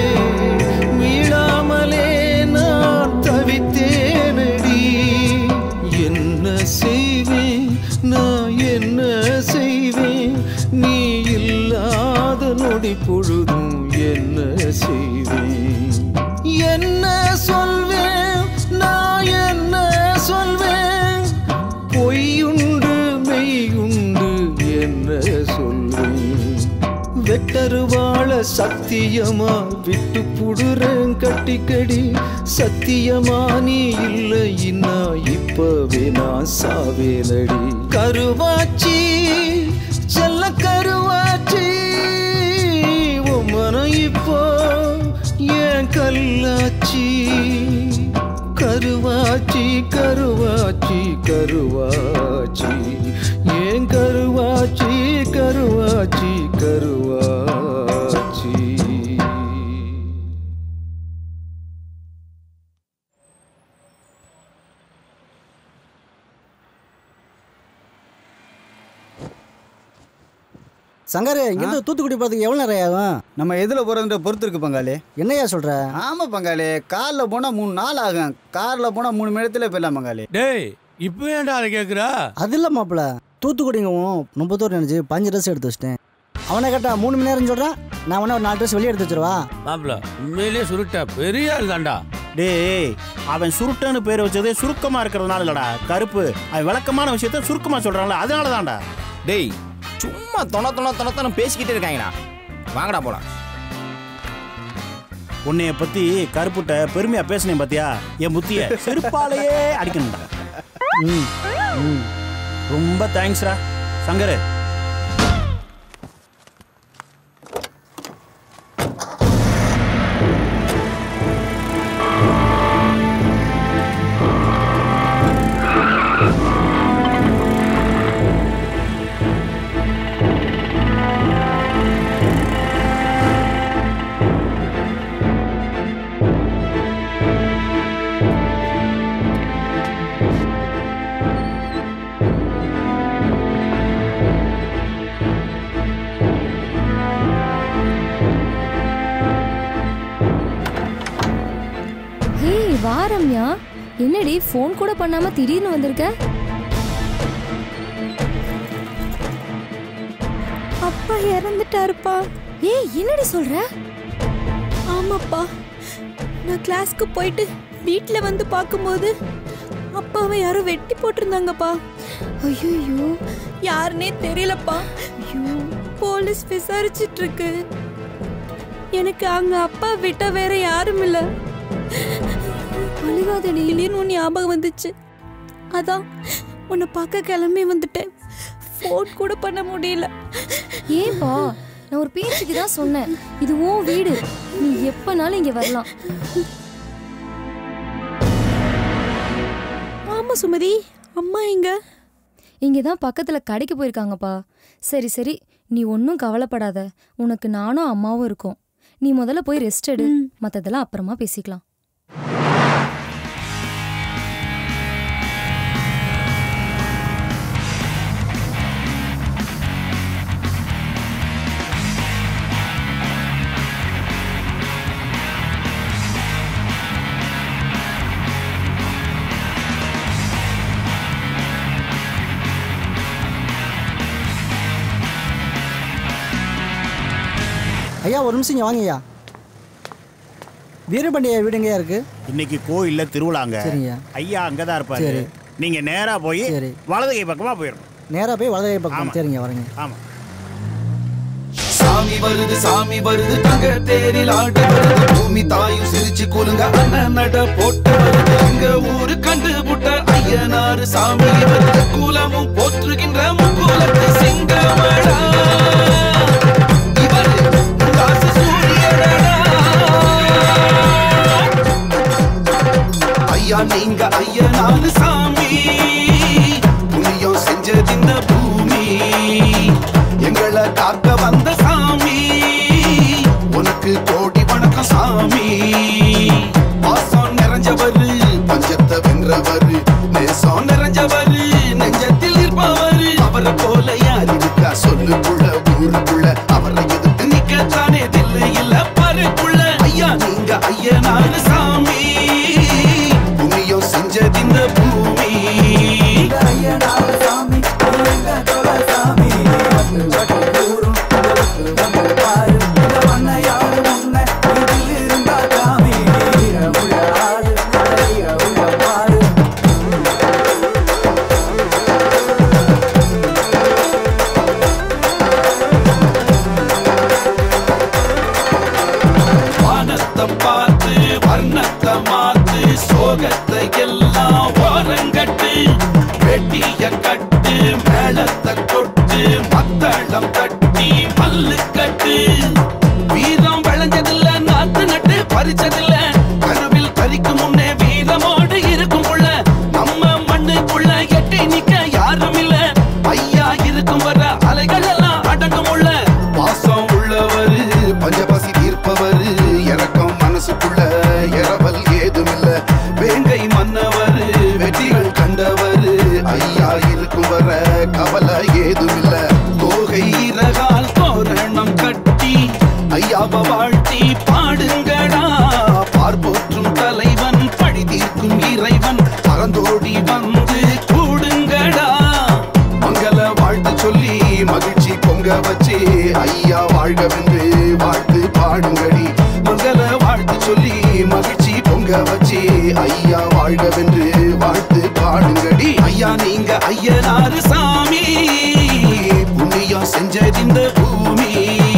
மீளாமலே நான் தவித்தேனடி என்ன செய்வேன் நான் என்ன செய்வேன் நீ இல்லாத நொடி பொழுதும் என்ன செய்வேன் என்ன சொல்வேன் நான் என்ன சொல்வேன் பொய்யுண்டு மெய்யுண்டு என்ன சொல்வேன் கெட்டருவாழ சத்தியமா விட்டு புடுறேன் கட்டிக்கடி சத்தியமா நீ இல்லைன்னா இப்பவே நான் சாவேனடி கருவாச்சி செல்ல கருவாச்சி உன் மனம் இப்போ ஏன் கல்லாச்சி கருவாச்சி கருவாச்சி கருவாச்சி ஏன் கருவாச்சி கருவாச்சி கருவாச்சி சங்கரு இங்கேருந்து தூத்துக்குடி போகிறதுக்கு எவ்வளோ நேரம் ஆகும் நம்ம எதில் போகிறதுன்ற பொறுத்து இருக்கு பங்காளி என்னையா சொல்கிற ஆமாம் பங்காளி காரில் போனால் மூணு நாள் ஆகும் காரில் போனால் மூணு மணி நேரத்தில் போயிடலாம் பங்காளி டேய் இப்போ ஏன்டா அதை கேட்குறா அது இல்லை மாப்பிள்ள தூத்துக்குடிங்கவும் முப்பத்தோரு நினச்சி பஞ்சு ட்ரெஸ் எடுத்து வச்சிட்டேன் அவனை கேட்டா மூணு மணி நேரம் சொல்கிறான் நான் வேணா ஒரு நாலு ட்ரெஸ் வெளியே எடுத்து வச்சிருவா மாப்பிள உண்மையிலேயே சுருட்ட பெரிய ஆள் தான்டா டேய் அவன் சுருட்டன்னு பேர் வச்சதே சுருக்கமா இருக்கிறதுனால இல்லடா கருப்பு அவன் விளக்கமான விஷயத்த சுருக்கமா சொல்றான்ல அதனால தான்டா டேய் சும்மா தொண தொண தொண தொண பேசிக்கிட்டே இருக்காங்கடா வாங்கடா போலாம் உன்னைய பத்தி கருப்புட்ட பெருமையா பேசுனேன் பாத்தியா என் புத்திய செருப்பாலேயே அடிக்கணும்டா ம், ம். ரொம்ப தேங்க்ஸ்டா சங்கரு ஹே வா ரம்யா என்னடி ஃபோன் கூட பண்ணாம திடீர்னு வந்திருக்க அப்பா இறந்துட்டாருப்பா ஏய் என்னடி சொல்ற ஆமாப்பா நான் கிளாஸ்க்கு போயிட்டு வீட்டில் வந்து பார்க்கும்போது அப்பாவை யாரோ வெட்டி போட்டிருந்தாங்கப்பா ஐயோ யாருன்னே தெரியலப்பா ஐயோ போலீஸ் விசாரிச்சிட்டு இருக்கு எனக்கு அங்க அப்பா விட்ட வேற யாரும் இல்ல அழுகாதடி திடீர்னு உன் ஞாபகம் வந்துச்சு அதான் உன்னை பார்க்க கிளம்பி வந்துட்டேன் ஃபோன் கூட பண்ண முடியல ஏன்பா நான் ஒரு பேச்சுக்கு தான் சொன்னேன் இது உன் வீடு நீ எப்பனாலும் இங்க வரலாம் ஆமா சுமதி அம்மா எங்க இங்கே தான் பக்கத்தில் கடைக்கு போயிருக்காங்கப்பா சரி சரி நீ ஒன்றும் கவலைப்படாத உனக்கு நானும் அம்மாவும் இருக்கோம் நீ முதல்ல போய் ரெஸ்ட் எடு மற்றதெல்லாம் அப்புறமா பேசிக்கலாம் ஐயா ஒரு நிமிஷம் இங்கே வாங்கய்யா வீரபாண்டிய வீடுங்கயா இருக்கு இன்னைக்கு கோயில்ல திருவிழாங்க சரிங்க. ஐயா அங்கதான் இருப்பாரு சரி. நீங்க நேரா போய் சரி. வலது கை பக்கமா போயிடணும் நேராக போய் வலது கை பக்கம் ஆமா. சரிங்க வரேங்க ஆமா சாமி வருது சாமி வருது தங்க தேரில் ஆட்டு வருது பூமி தாயும் சிரிச்சு குலுங்க அண்ணன் நட போட்டு வருது எங்க ஊரு கண்டு புட்ட ஐயனாரு சாமி வருது குலமும் போற்றுகின்ற முக்குலத்து சிங்கமடா இவரு உல்லாச சூரியனடா. ஐயா நீங்க ஐயனாரு சாமி புண்ணியம் செஞ்சது இந்த பூமி எங்களை காக்க வந்த சாமி உனக்கு கோடி வணக்கம் சாமி பாசம் நிறைஞ்சவரு பஞ்சத்தை வென்றவரு நேசம் நிறைஞ்சவரு நெஞ்சத்தில் இருப்பவரு அவரை போல யார் இருக்கா சொல்லுக்குள்ள ஊருக்குள்ள அவரை எதிர்த்து நிக்கத்தானே தில்லை இல்ல பருக்குள்ள ஐயா நீங்க ஐயனாரு சாமி புண்ணியம் செஞ்சது இந்த பூமி ஐயனாரு சாமி சாமி மகிழ்ச்சி பொங்க வச்சு ஐயா வாழ்கவென்று வாழ்த்து பாடுங்கடி ஐயா நீங்க ஐயனாரு சாமி புண்ணியம் செஞ்சது இந்த பூமி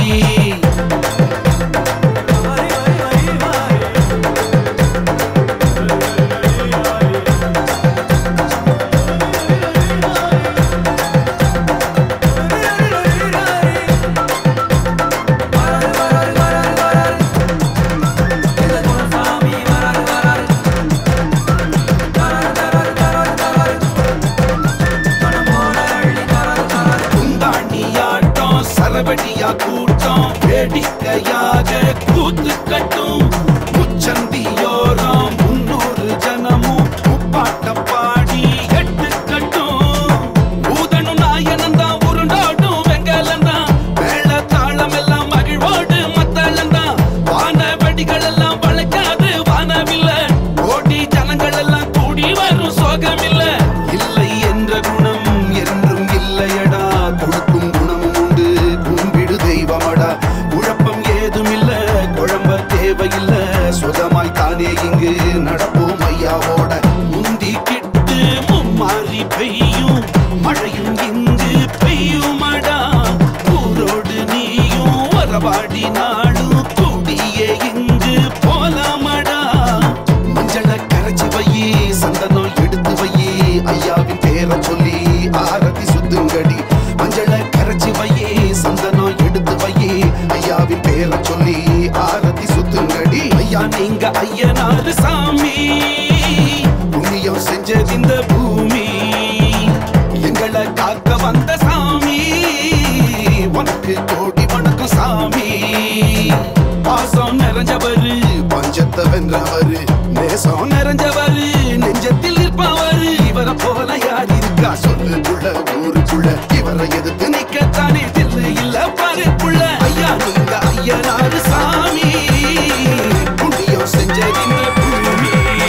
குந்தாணியாட்டம் சரவடியா கூட்டம் வேடிக்கையாக கூத்து கட்டும் முச்சந்தியோரம் முன்னூறு ஜனமும் முப்பாட்டம் பாடி எட்டு கட்டும் ஊதணும் நாயனந்தான் உருண்டோடும் வெங்கலந்தான் மேள தாளம் எல்லாம் மகிழ்வோடு மத்தளந்தான் வான வெடிகள் எல்லாம் வளைக்காது வானவில்ல கோடி ஜனங்கள் எல்லாம் கூடி வரும் சோகமில்ல இல்லை என்ற குணம் என்றும் இல்லையடா கொடுக்கும் குணம் உண்டு கும்பிடு தெய்வமடா குழப்பம் ஏதும் இல்ல குழம்ப தேவையில்ல சுகமாய் தானே இங்கு நடப்போம் ஐயாவோட முந்தி கிட்டு மும்மாறி பெய்யும் மழையும் இங்கு பெய்யுமடா ஊரோடு நீயும் வரவாடி நாடும் கூடியே இங்கு போலாமடா மஞ்சள கரைச்சி வையே சந்தனம் எடுத்து வையே ஐயாவின் பேரை சொல்லி ஆரத்தி சுத்துங்கடி மஞ்சள கரைச்சி வையே சந்தனம் எடுத்து வையே ஐயாவின் பேரை சொல்லி ஆரத்தி சுத்துங்கடி ஐயா நீங்க ஐயனாரு சாமி புண்ணியம் செஞ்சது இந்த பூமி எங்களை காக்க வந்த சாமி உனக்கு கோடி வணக்கம் சாமி பாசம் நிறைஞ்சவரு பஞ்சத்தை வென்றவரு நேசம் நிறைஞ்சவரு நெஞ்சத்தில் இருப்பவரு இவரை போல யார் இருக்கா சொல்லுக்குள்ள ஊருக்குள்ள இவரை எதிர்த்து நிக்கத்தானே தில்லு இல்ல பருப்புள்ள ஐயா நீங்க ஐயனாரு சாமி புண்ணியம் செஞ்ச இந்த பூமி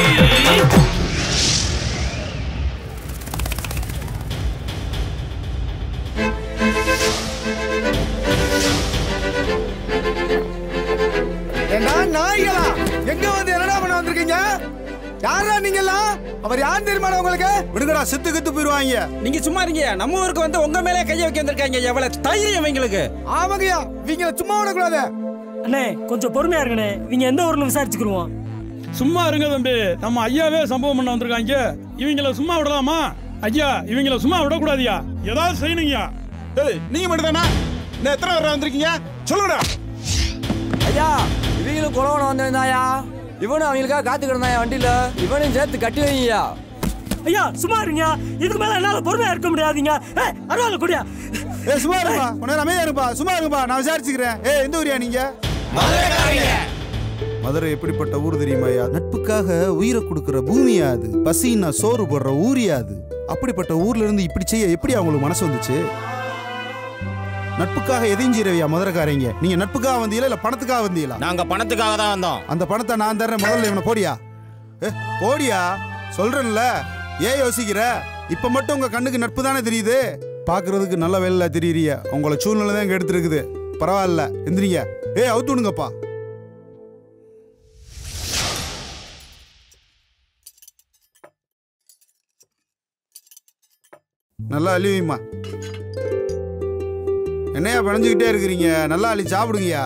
ஏண்டா நாய்களா எங்க வந்து என்னடா பண்ண வந்திருக்கீங்க யாரா நீங்கெல்லாம் அவர் யார் தெரியுமாடா உங்களுக்கு விடுங்கடா செத்து கத்து போயிருவாங்க நீங்க சும்மா இருங்க நம்ம ஊருக்கு வந்து உங்க மேலே கைய வைக்க வந்திருக்காங்க எவ்வளவு தைரியம் இவங்களுக்கு ஆமாங்கய்யா இவங்கள சும்மா விடக்கூடாது அண்ணே கொஞ்சம் பொறுமையா இருங்கண்ணே இவங்க எந்த ஊர்னு விசாரிச்சுக்கிருவோம் சும்மா இருங்க தம்பி நம்ம ஐயாவே சம்பவம் பண்ண வந்திருக்காங்க இவங்கள சும்மா விடலாமா ஐயா இவங்கள சும்மா விடக்கூடாதியா ஏதாவது செய்யணுங்கய்யா ஏய் நீங்க மட்டும் தானா இன்னும் எத்தனை பேர் வந்திருக்கீங்க சொல்லுங்கடா ஐயா இவங்களும் குலவனம் வந்திருந்தாயா இவனும் அவங்களுக்காக காத்து கிடந்தாயா வண்டியில இவனையும் சேர்த்து கட்டி வைங்கய்யா ஐயா சும்மா இருங்க இதுக்கு மேல என்னால பொறுமையா இருக்க முடியாதுங்க ஏய் அருவாள் குடியா ஏய் சும்மா இருப்பா உன்ன அமைதியா இருப்பா சும்மா இருப்பா நான் விசாரிச்சுக்கிறேன் ஏய் எந்த ஊரியா நீங்க மதுரை எப்படிப்பட்ட ஊர் தெரியுமாயா நட்புக்காக உயிரை கொடுக்கிற பூமியா அது பசின்னா சோறு போடுற ஊரியா அது அப்படிப்பட்ட ஊர்ல இருந்து இப்படி செய்ய எப்படி அவங்களுக்கு மனசு வந்துச்சு நட்புக்காக எதையும் செய்யறவையா மதுரைக்காரங்க நீங்க நட்புக்காக வந்தீங்களா இல்ல பணத்துக்காக வந்தீங்களா நாங்க பணத்துக்காக தான் வந்தோம் அந்த பணத்தை நான் தர்றேன் முதல்ல இவனை போடியா ஏ போடியா சொல்றேன்ல ஏன் யோசிக்கிற இப்ப மட்டும் உங்க கண்ணுக்கு நட்பு தானே தெரியுது பாக்குறதுக்கு நல்ல வேலை தெரியுறிய உங்களை சூழ்நிலை தான் இங்க எடுத்துருக்குது பரவாயில்ல எந்திரிங்க ஏய் அவுத்து விடுங்கப்பா நல்லா அழிவிம்மா என்னையா பிணைஞ்சுக்கிட்டே இருக்கிறீங்க நல்லா அள்ளி சாப்பிடுங்கய்யா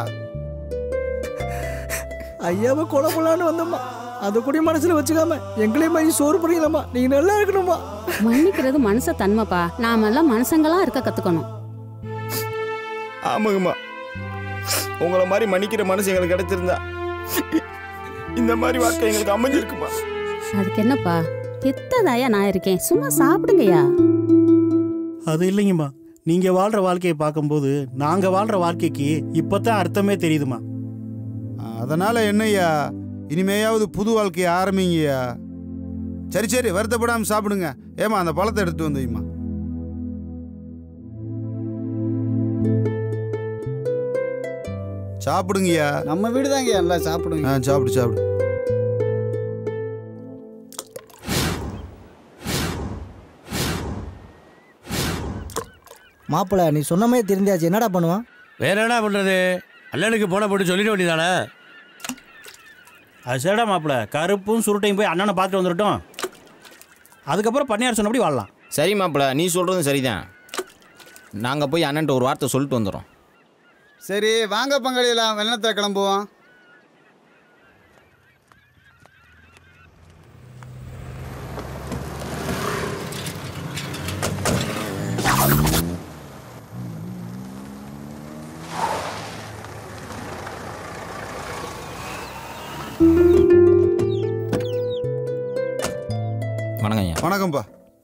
ஐயாவை கொலை பண்ணலான்னு வந்தோம்மா அதை கூட மனசுல வச்சுக்காம எங்களையும் மாதிரி சோறு பண்ணிக்கலாமா நீங்க நல்லா இருக்கணுமா மன்னிக்கிறது மனுஷ தன்மைப்பா நாமெல்லாம் மனுஷங்களா இருக்க கத்துக்கணும் ஆமாங்கம்மா உங்களை மாதிரி மன்னிக்கிற மனசு எங்களுக்கு கிடைச்சிருந்தா இந்த மாதிரி வாழ்க்கை எங்களுக்கு அமைஞ்சிருக்குமா அதுக்கு என்னப்பா பெத்ததாயா நான் இருக்கேன் சும்மா சாப்பிடுங்கய்யா அது இல்லைங்கம்மா நீங்க வாழ்ற வாழ்க்கையை பார்க்கும்போது நாங்க வாழ்ற வாழ்க்கைக்கு இப்பதான் அர்த்தமே தெரியுதுமா அதனால என்னய்யா இனிமேயாவது புது வாழ்க்கையை ஆரம்பிங்கய்யா சரி சரி வருத்தப்படாம சாப்பிடுங்க ஏமா அந்த பழத்தை எடுத்து வந்தீங்கம்மா சாப்பிடுங்கய்யா நம்ம வீடு தாங்க எல்லாம் சாப்பிடுங்க ஆ சாப்பிடு சாப்பிடு மாப்பிள்ள நீ சொன்ன மாதிரி தெரிஞ்சாச்சு என்னடா பண்ணுவான் வேற என்ன பண்றது அண்ணனுக்கு போன போட்டு சொல்லிட வேண்டியதானே அது சரிடா மாப்பிள கருப்பும் சுருட்டையும் போய் அண்ணனை பார்த்துட்டு வந்துடட்டும் அதுக்கப்புறம் பண்ணையார் சொன்னபடி வாழலாம் சரி மாப்பிள நீ சொல்கிறதும் சரிதான் நாங்கள் போய் அண்ணன்ட்ட ஒரு வார்த்தை சொல்லிட்டு வந்துடுறோம் சரி வாங்க பங்காளியெல்லாம் வெள்ளத்தை கிளம்புவோம் வணக்கம் ஐயா வணக்கம்ப்பா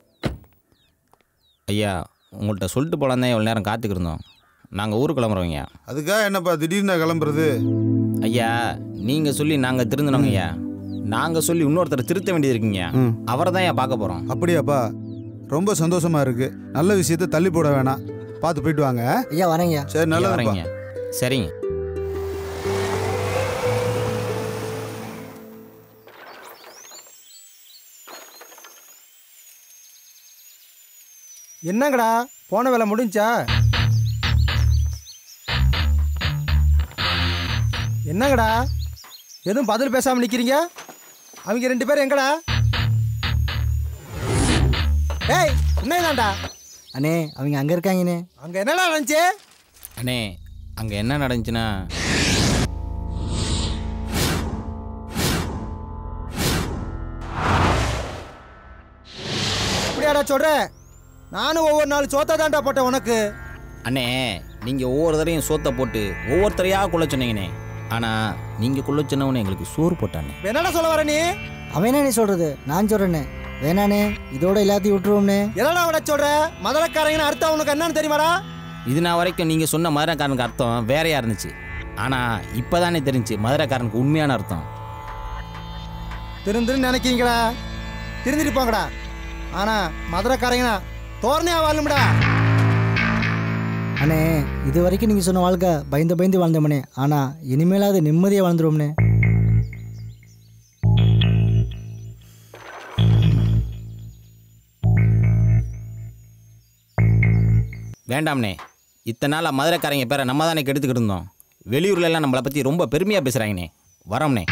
ஐயா உங்கள்கிட்ட சொல்லிட்டு போலாம் தான் எவ்வளோ நேரம் காத்துக்கிருந்தோம் நாங்கள் ஊருக்கு கிளம்புறோங்க ஐயா அதுக்காக என்னப்பா திடீர்னு கிளம்புறது ஐயா நீங்கள் சொல்லி நாங்கள் திருந்தனோங்க ஐயா நாங்கள் சொல்லி இன்னொருத்தரை திருத்த வேண்டியது இருக்குங்க அவரை தான் ஐயா பார்க்க போகிறோம் அப்படியாப்பா ரொம்ப சந்தோஷமா இருக்கு நல்ல விஷயத்தை தள்ளி போட வேணாம் பார்த்து போயிட்டு வாங்க ஐயா வரேங்க சரி நல்லதுப்பா வரேங்க சரிங்க என்னங்கடா போன வேலை முடிஞ்சா என்னங்கடா எதுவும் பதில் பேசாம நிக்கிறீங்க அவங்க ரெண்டு பேரும் எங்கடா ஏய் உண்மைதான்டா அண்ணே அவங்க அங்கே இருக்காங்கண்ணே அங்க என்னடா நடந்துச்சு அண்ணே அங்கே என்ன நடந்துச்சுன்னா அப்படியாடா சொல்ற நானும் ஒவ்வொரு நாள் சோத்தா தான்டா போட்டேன் உனக்கு அண்ணே நீங்கள் ஒவ்வொரு தடையும் சோத்தை போட்டு ஒவ்வொருத்தரையாக கொள்ள சொன்னீங்கண்ணே ஆனால் நீங்கள் கொள்ள சொன்னவனே எங்களுக்கு சோறு போட்டானே இப்ப என்னடா சொல்ல வர நீ அவன் என்ன நீ சொல்றது நான் சொல்றேனே வேணாண்ணே இதோட எல்லாத்தையும் விட்டுருவோம்னே என்னடா விட சொல்ற மதுரக்காரங்கன்னு அர்த்தம் உனக்கு என்னன்னு தெரியுமாடா இது நான் வரைக்கும் நீங்கள் சொன்ன மதுரைக்காரனுக்கு அர்த்தம் வேறையாக இருந்துச்சு ஆனால் இப்போ தானே தெரிஞ்சு மதுரைக்காரனுக்கு உண்மையான அர்த்தம் திருந்துன்னு நினைக்கிறீங்களா திருந்திட்டு போங்கடா ஆனா மதுரக்காரங்கண்ணா தோரணையா வாழும்டா அண்ணே இது வரைக்கும் நீங்கள் சொன்ன வாழ்க்கை பயந்து பயந்து வாழ்ந்தோம்னே ஆனால் இனிமேலாவது நிம்மதியாக வாழ்ந்துருவோம்னே வேண்டாம்னே இத்தனை நாளாக மதுரைக்காரங்க பேரை நம்ம தானே கெடுத்துக்கிட்டு இருந்தோம் வெளியூர்ல எல்லாம் நம்மளை பற்றி ரொம்ப பெருமையாக பேசுகிறாங்கண்ணே வரோம்ண்ணே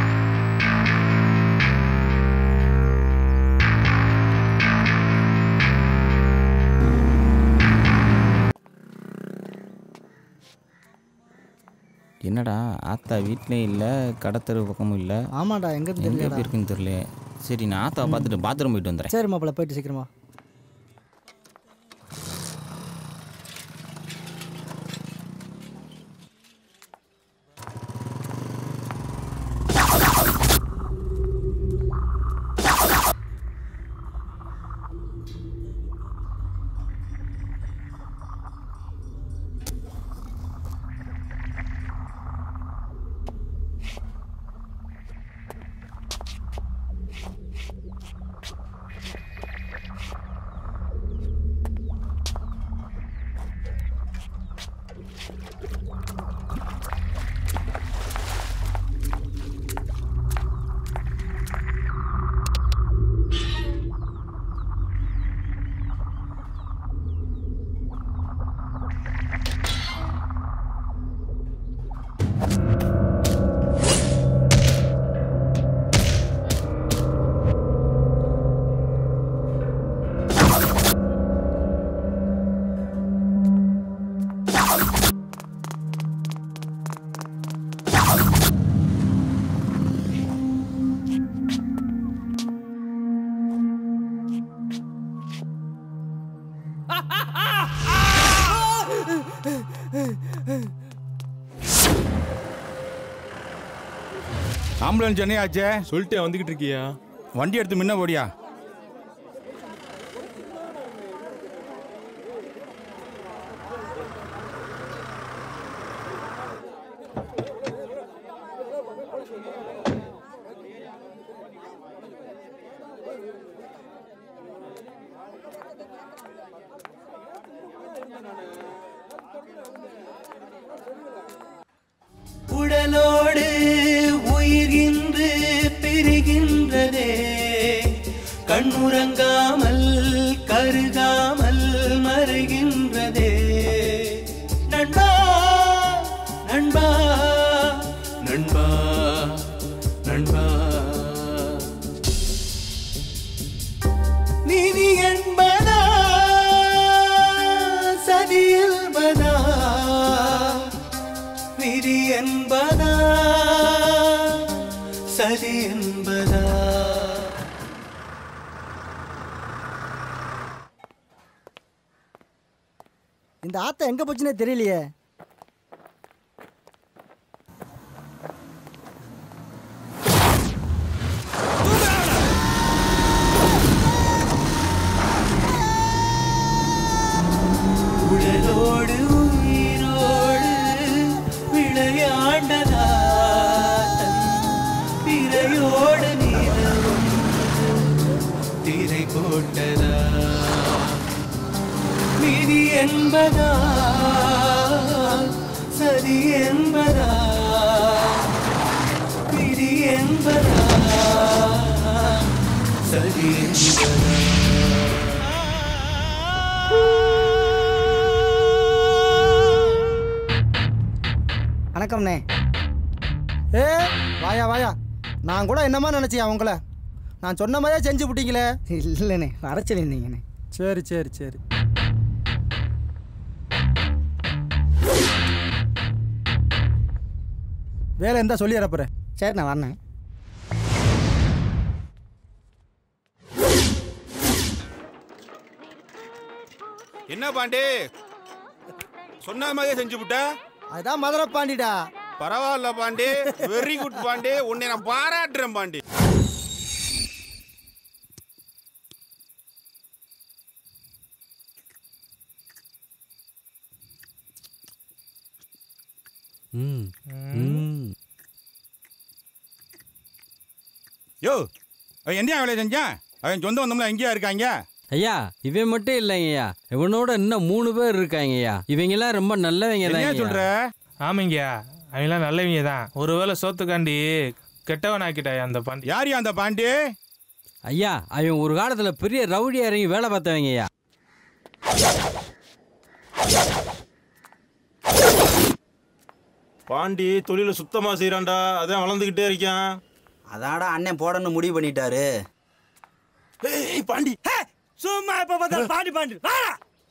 என்னடா ஆத்தா வீட்லேயும் இல்லை கடத்தரு பக்கமும் இல்லை ஆமாடா எங்கே எங்கே தெரியலடா போயிருக்குன்னு தெரியல சரி நான் ஆத்தாவை பார்த்துட்டு பாத்ரூம் போயிட்டு வந்துடுறேன் சரி மாப்பிள்ள போயிட்டு சீக்கிரமா ஆம்புலன்ஸ் என்ன ஆச்சே சொல்லிட்டே வந்துகிட்டு இருக்கியா வண்டி எடுத்து முன்ன போடியா உடலோடு உயிர்கின்று பிரிகின்றதே கண்ணுறங்காமல் கருகாமல் மறைகின்றதே நண்பா நண்பா நண்பா நண்பா நீதி என்பதா சதி என்பதா விதி என்பதா சதி என்பதா இந்த ஆத்த எங்க போச்சுன்னே தெரியலையே உடலோடு உயிரோடு விளையாண்டதா தன் பிறையோடு நீலவும் திரை போட்டதா விதி என்பதா சதி என்பதா விதி என்பதா சதி என்பதா வணக்கம்ண்ணே ஏ வாயா வாயா நான் கூட என்னமா நினச்சேன் அவங்கள நான் சொன்ன மாதிரியே செஞ்சு விட்டீங்களே இல்லைண்ணே வர சொல்லியிருந்தீங்கண்ணே சரி சரி சரி வேலை இருந்தால் சொல்லி அறப்புறேன் சரி நான் வரேன் என்ன பாண்டி சொன்ன மாதிரியே செஞ்சு விட்ட அதுதான் மதுரை பாண்டிடா பரவாயில்ல பாண்டி வெரி குட் பாண்டி உன்னை நான் பாராட்டுறேன் பாண்டி யோ அவன் என்ன வேலை செஞ்சான் அவன் சொந்த வந்தோம்ல எங்கேயா இருக்காங்க ஐயா இவன் மட்டும் இல்லைங்கய்யா இவனோட இன்னும் மூணு பேர் இருக்காங்கய்யா இவங்கெல்லாம் ரொம்ப நல்லவங்க என்ன தான் சொல்ற ஆமாங்கய்யா அவங்களாம் நல்லவங்க தான் ஒருவேளை சோத்துக்காண்டி கெட்டவன் ஆக்கிட்டாயா அந்த பாண்டி யார் அந்த பாண்டி ஐயா அவன் ஒரு காலத்துல பெரிய ரவுடியா இறங்கி வேலை பார்த்தவங்கய்யா பாண்டி தொழில சுத்தமா செய்யறான்டா அதான் வளர்ந்துகிட்டே இருக்கான் அதாடா அண்ணன் போடணும்னு முடிவு பண்ணிட்டாரு ஏய் பாண்டி ஹே, சும்மா இப்ப பார்த்தா பாண்டி பாண்டி வாடா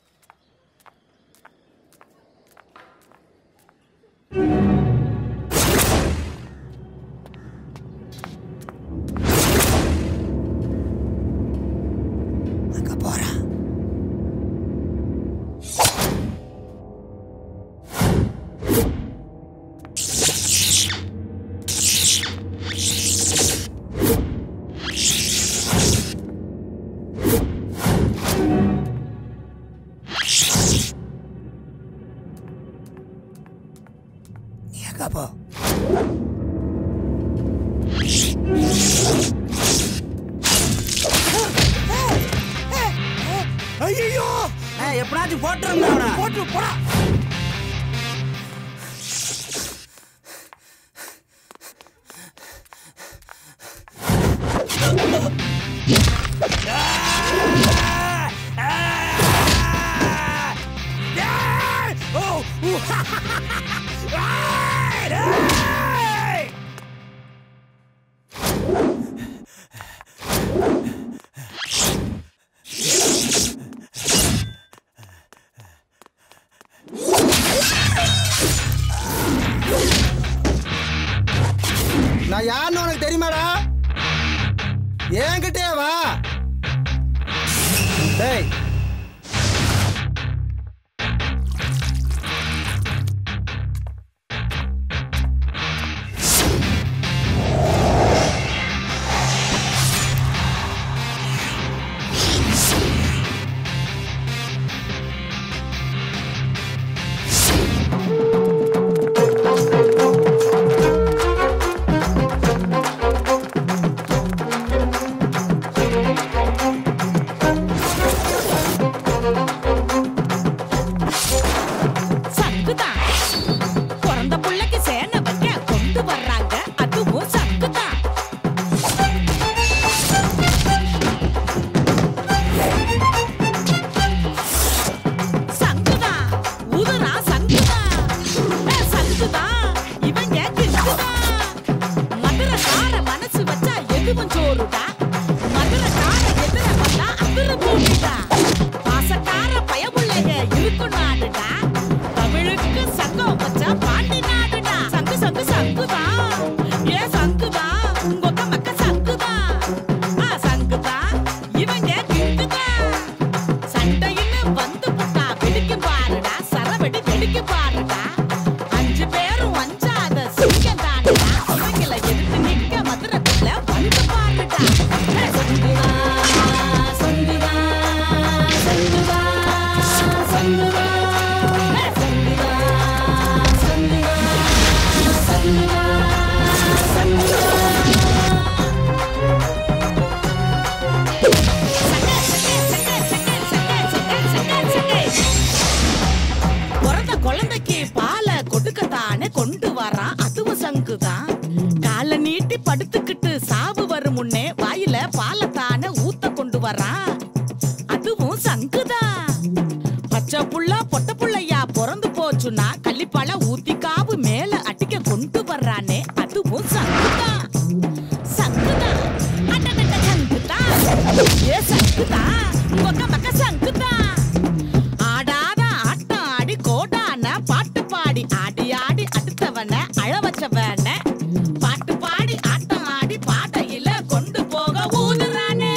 எங்க போ ஐயோ எப்படாச்சும் போட்டுருங்க போட்டு போடா நான் யாருன்னு உனக்கு தெரியுமாடா என்கிட்டே வா டேய் வர்றான் அதுவும் சங்குதான் காலை நீட்டி படுத்துக்கிட்டு சாவு வரும் முன்னே வாயில பாலத்தான ஊத்த கொண்டு வர்றான் அதுவும் சங்குதான் பச்சை புள்ள பொட்ட புள்ளையா பிறந்து போச்சுன்னா கள்ளிப்பால ஊத்தி காவு மேல அடிக்க கொண்டு வர்றானே அதுவும் சங்குதான் சங்குதான் அடடட சங்குதான் ஏ சங்குதான் உங்க மக்க சங்குதான் ஆடாத ஆட்டம் ஆடி கோடான பாட்டு பாடி ஆடி ஆடி அடுத்தவன அழ வச்சவன பாட்டு பாடி ஆட்டம் ஆடி பாடையில கொண்டு போக ஊதுறானே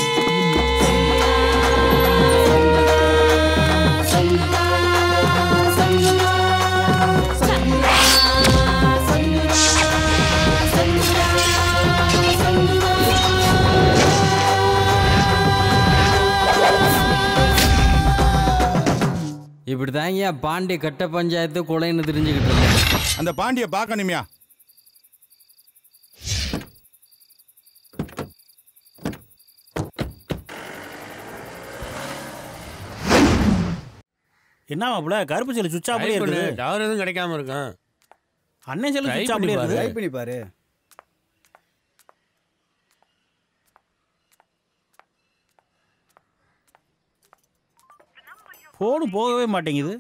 இப்படி தாங்க பாண்டி கட்ட பஞ்சாயத்து கொலைன்னு தெரிஞ்சுக்கிட்டு இருந்தேன் அந்த பாண்டிய பார்க்கணுமியா என்ன மாப்பிள கருப்பு செல்லு சுவிட்ச் ஆஃப் Try பண்ணு. இருக்குது டவர் எதுவும் கிடைக்காம இருக்கும் அண்ணன் செல்லு Try சுவிட்ச் ஆஃப் பண்ணி இருக்குது பாரு. ட்ரை பண்ணி பாரு ஃபோனு போகவே மாட்டேங்குது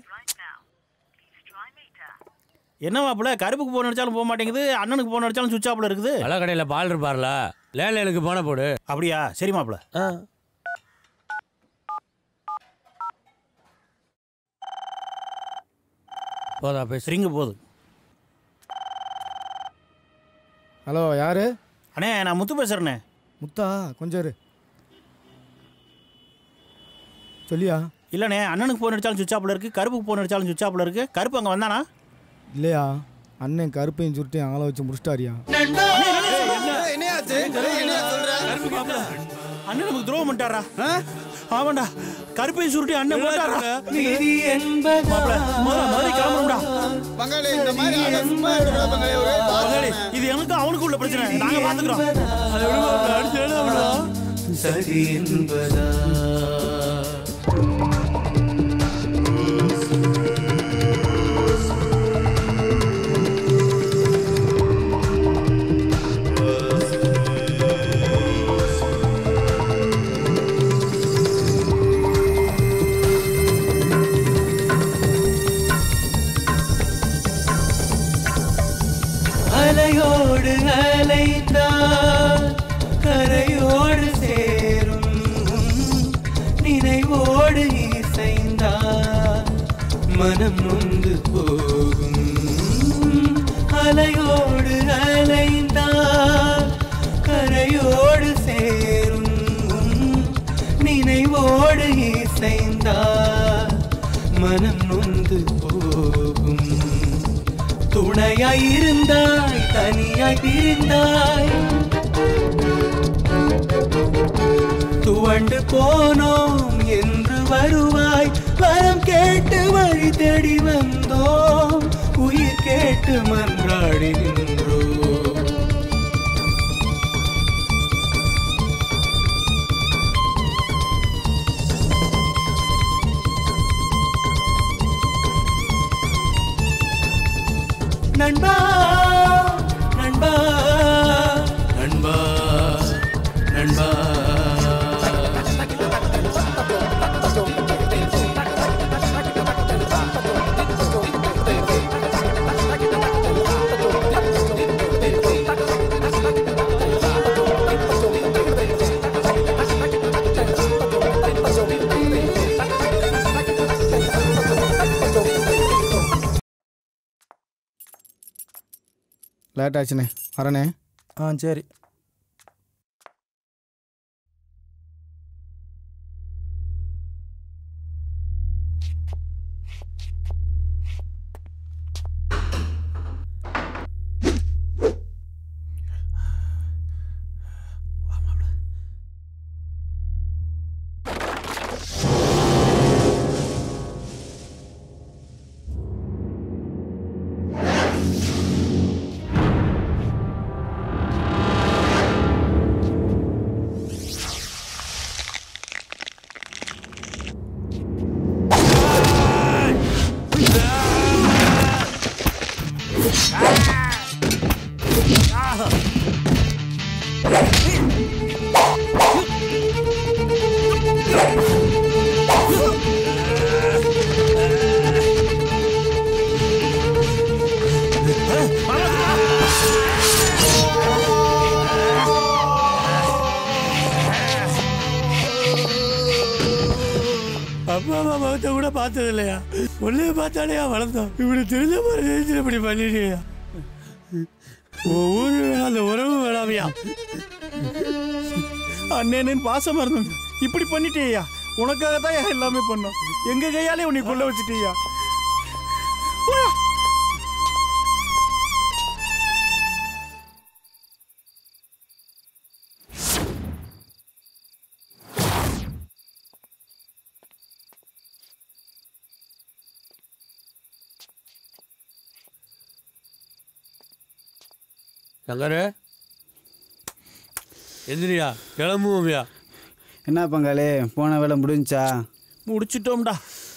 என்ன மாப்பிள கருப்புக்கு போன் அடிச்சாலும் போக மாட்டேங்குது அண்ணனுக்கு போன் அடிச்சாலும் சுவிட்ச் ஆஃப்ல இருக்குது பல கடையில் பால் இருப்பார்ல லேலைகளுக்கு போன போடு அப்படியா சரி மாப்பிள போதா பேசு ரிங்கு போகுது ஹலோ யாரு அண்ணே நான் முத்து பேசுறேண்ணே முத்தா கொஞ்சம் இரு சொல்லியா இல்லண்ணே அண்ணனுக்கு போன் அடிச்சாலும் சுவிட்ச் ஆஃப்ல இருக்கு கருப்புக்கு போன் அடிச்சாலும் சுவிட்ச் ஆஃப்ல இருக்கு கருப்பு அங்கே வந்தானா இல்லையா அண்ணன் கருப்பையும் சுருட்டையும் ஆளை வச்சு முடிச்சிட்டாரியா அண்ணன் நமக்கு துரோகம் பண்ணிட்டாரா ஆமாண்டா கருப்பையும் சுருட்டி அண்ணன் போட்டாரா விதி என்பதா? மாப்பிள முதல்ல மதுரை கிளம்பணும்டா பங்காளி இந்த மாதிரி ஆளை சும்மா விடுறா பங்காளி ஒரே பங்காளி, இது எனக்கு அவனுக்கு உள்ள பிரச்சனை நாங்க பாத்துக்கிறோம் அதை விடு மாப்பிள, அடிச்சு எழுத விடுறோம். சரி என்பதா அலையோடு அலைந்தால் கரையோடு சேரும் நினைவோடு இசைந்தால் மனம் நொந்து போகும் அலையோடு அலைந்தால் கரையோடு சேரும் நினைவோடு இசைந்தால் மனம் நொந்து போகும் துணையாய் இருந்தாய் தனியாய் பிரிந்தாய் துவண்டு போனோம் என்று வருவாய் வரம் கேட்டு வழி தேடி வந்தோம் உயிர் கேட்டு மன்றாடி நின்றோம் நண்பா நண்பா நண்பா நண்பா லேட் ஆச்சுண்ணே வரண்ணே ஆ சரி ஆ பார்த்தது இல்லையா உன்னைய பார்த்தாலேயா வளர்ந்தோம் இப்படி தெரிஞ்ச மாதிரி தெரிஞ்சு இப்படி பண்ணிட்டியா உன் ஊரு வேணாம் அந்த உறவு வேணாமியா அண்ணேன்னு பாசமா இருந்தோம் இப்படி பண்ணிட்டேயா உனக்காக தான் எல்லாமே பண்ணோம் எங்க கையாலே உன்னை கொல்ல வச்சுட்டியா போடா. சங்கரு எந்திரியா கிளம்புவோம்யா என்ன பங்காளி போன வேலை முடிஞ்சா முடிச்சிட்டோம்டா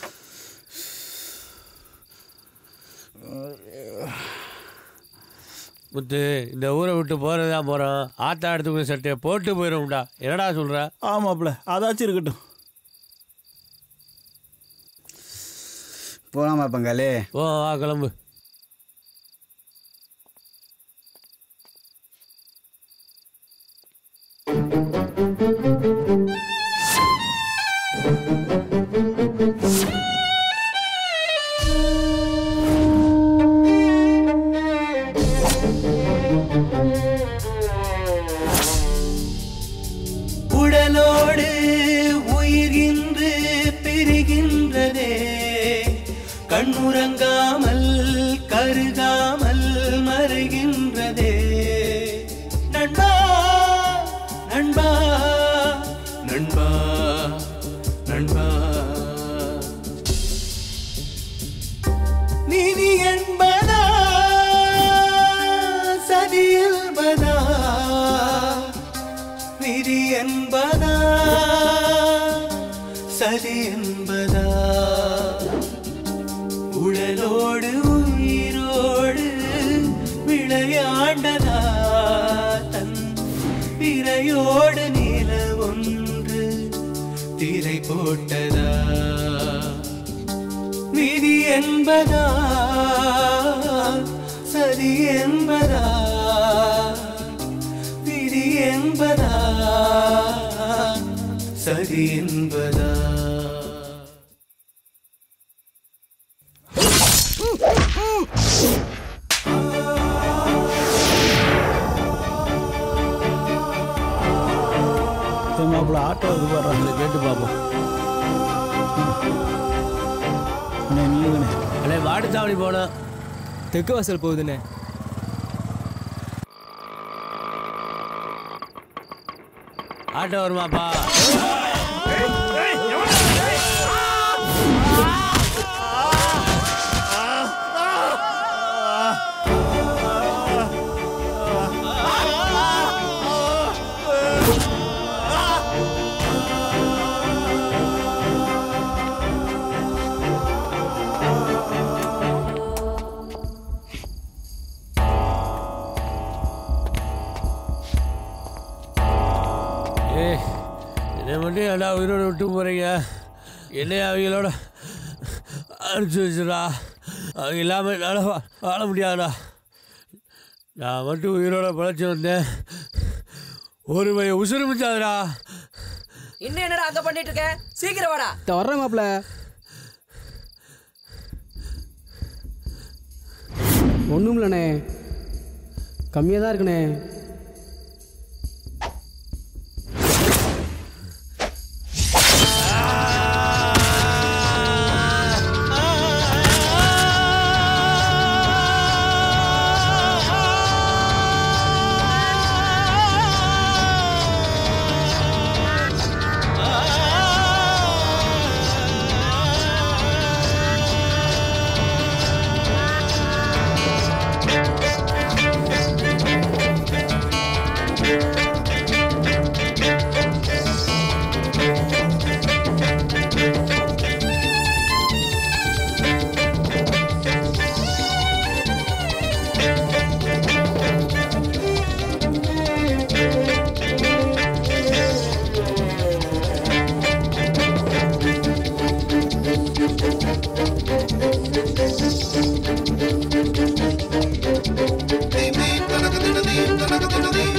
முத்து இந்த ஊரை விட்டு போறதா போறோம் ஆத்தா எடுத்துக்கிற சட்டையை போட்டு போயிடும்டா என்னடா சொல்ற ஆமாப்ல அதாச்சும் இருக்கட்டும் போலாமா பங்காளி ஓ வா கிளம்பு உடலோடு உயிர் இன்று பிரிகின்றதே கண்ணுறங்காமல் கருகாமல் மறைகின்றதே நண்பா நண்பா நண்பா நண்பா நீதி என்பதா சதி என்பதா விதி என்பதா சதி என்பதா உடலோடு உயிரோடு விளையாண்டதா தன் பிறையோடு நில ஒன்று திரை போட்டதா விதி என்பதா சதி என்பதா விதி என்பதா சதி என்பதா மாப்பிள்ள ஆட்டோ இது வர்றாங்க கேட்டு பார்ப்போம் அண்ணே நீங்கண்ணே அண்ணே வாடிச்சாவடி போனோம் தெற்கு வாசல் போகுதுண்ணே ஆட்டோ வருமாப்பா ஏய் என்னை மட்டும் ஏன்டா உயிரோட விட்டு போகிறீங்க என்னைய அவங்களோட அனுப்பிச்சி வச்சுடா அவங்க இல்லாமல் என்னால் வா- வாழ முடியாதுடா நான் மட்டும் உயிரோட பிழைச்சி வந்தேன் ஒரு மைய உசுறு மிச்சாதுடா இன்னும் என்னடா அங்க பண்ணிட்டு இருக்க சீக்கிரம் வாடா வர்றேன் மாப்பிள்ள ஒன்றும் இல்லைண்ணே கம்மியாக தான் இருக்குண்ணே தனக்கு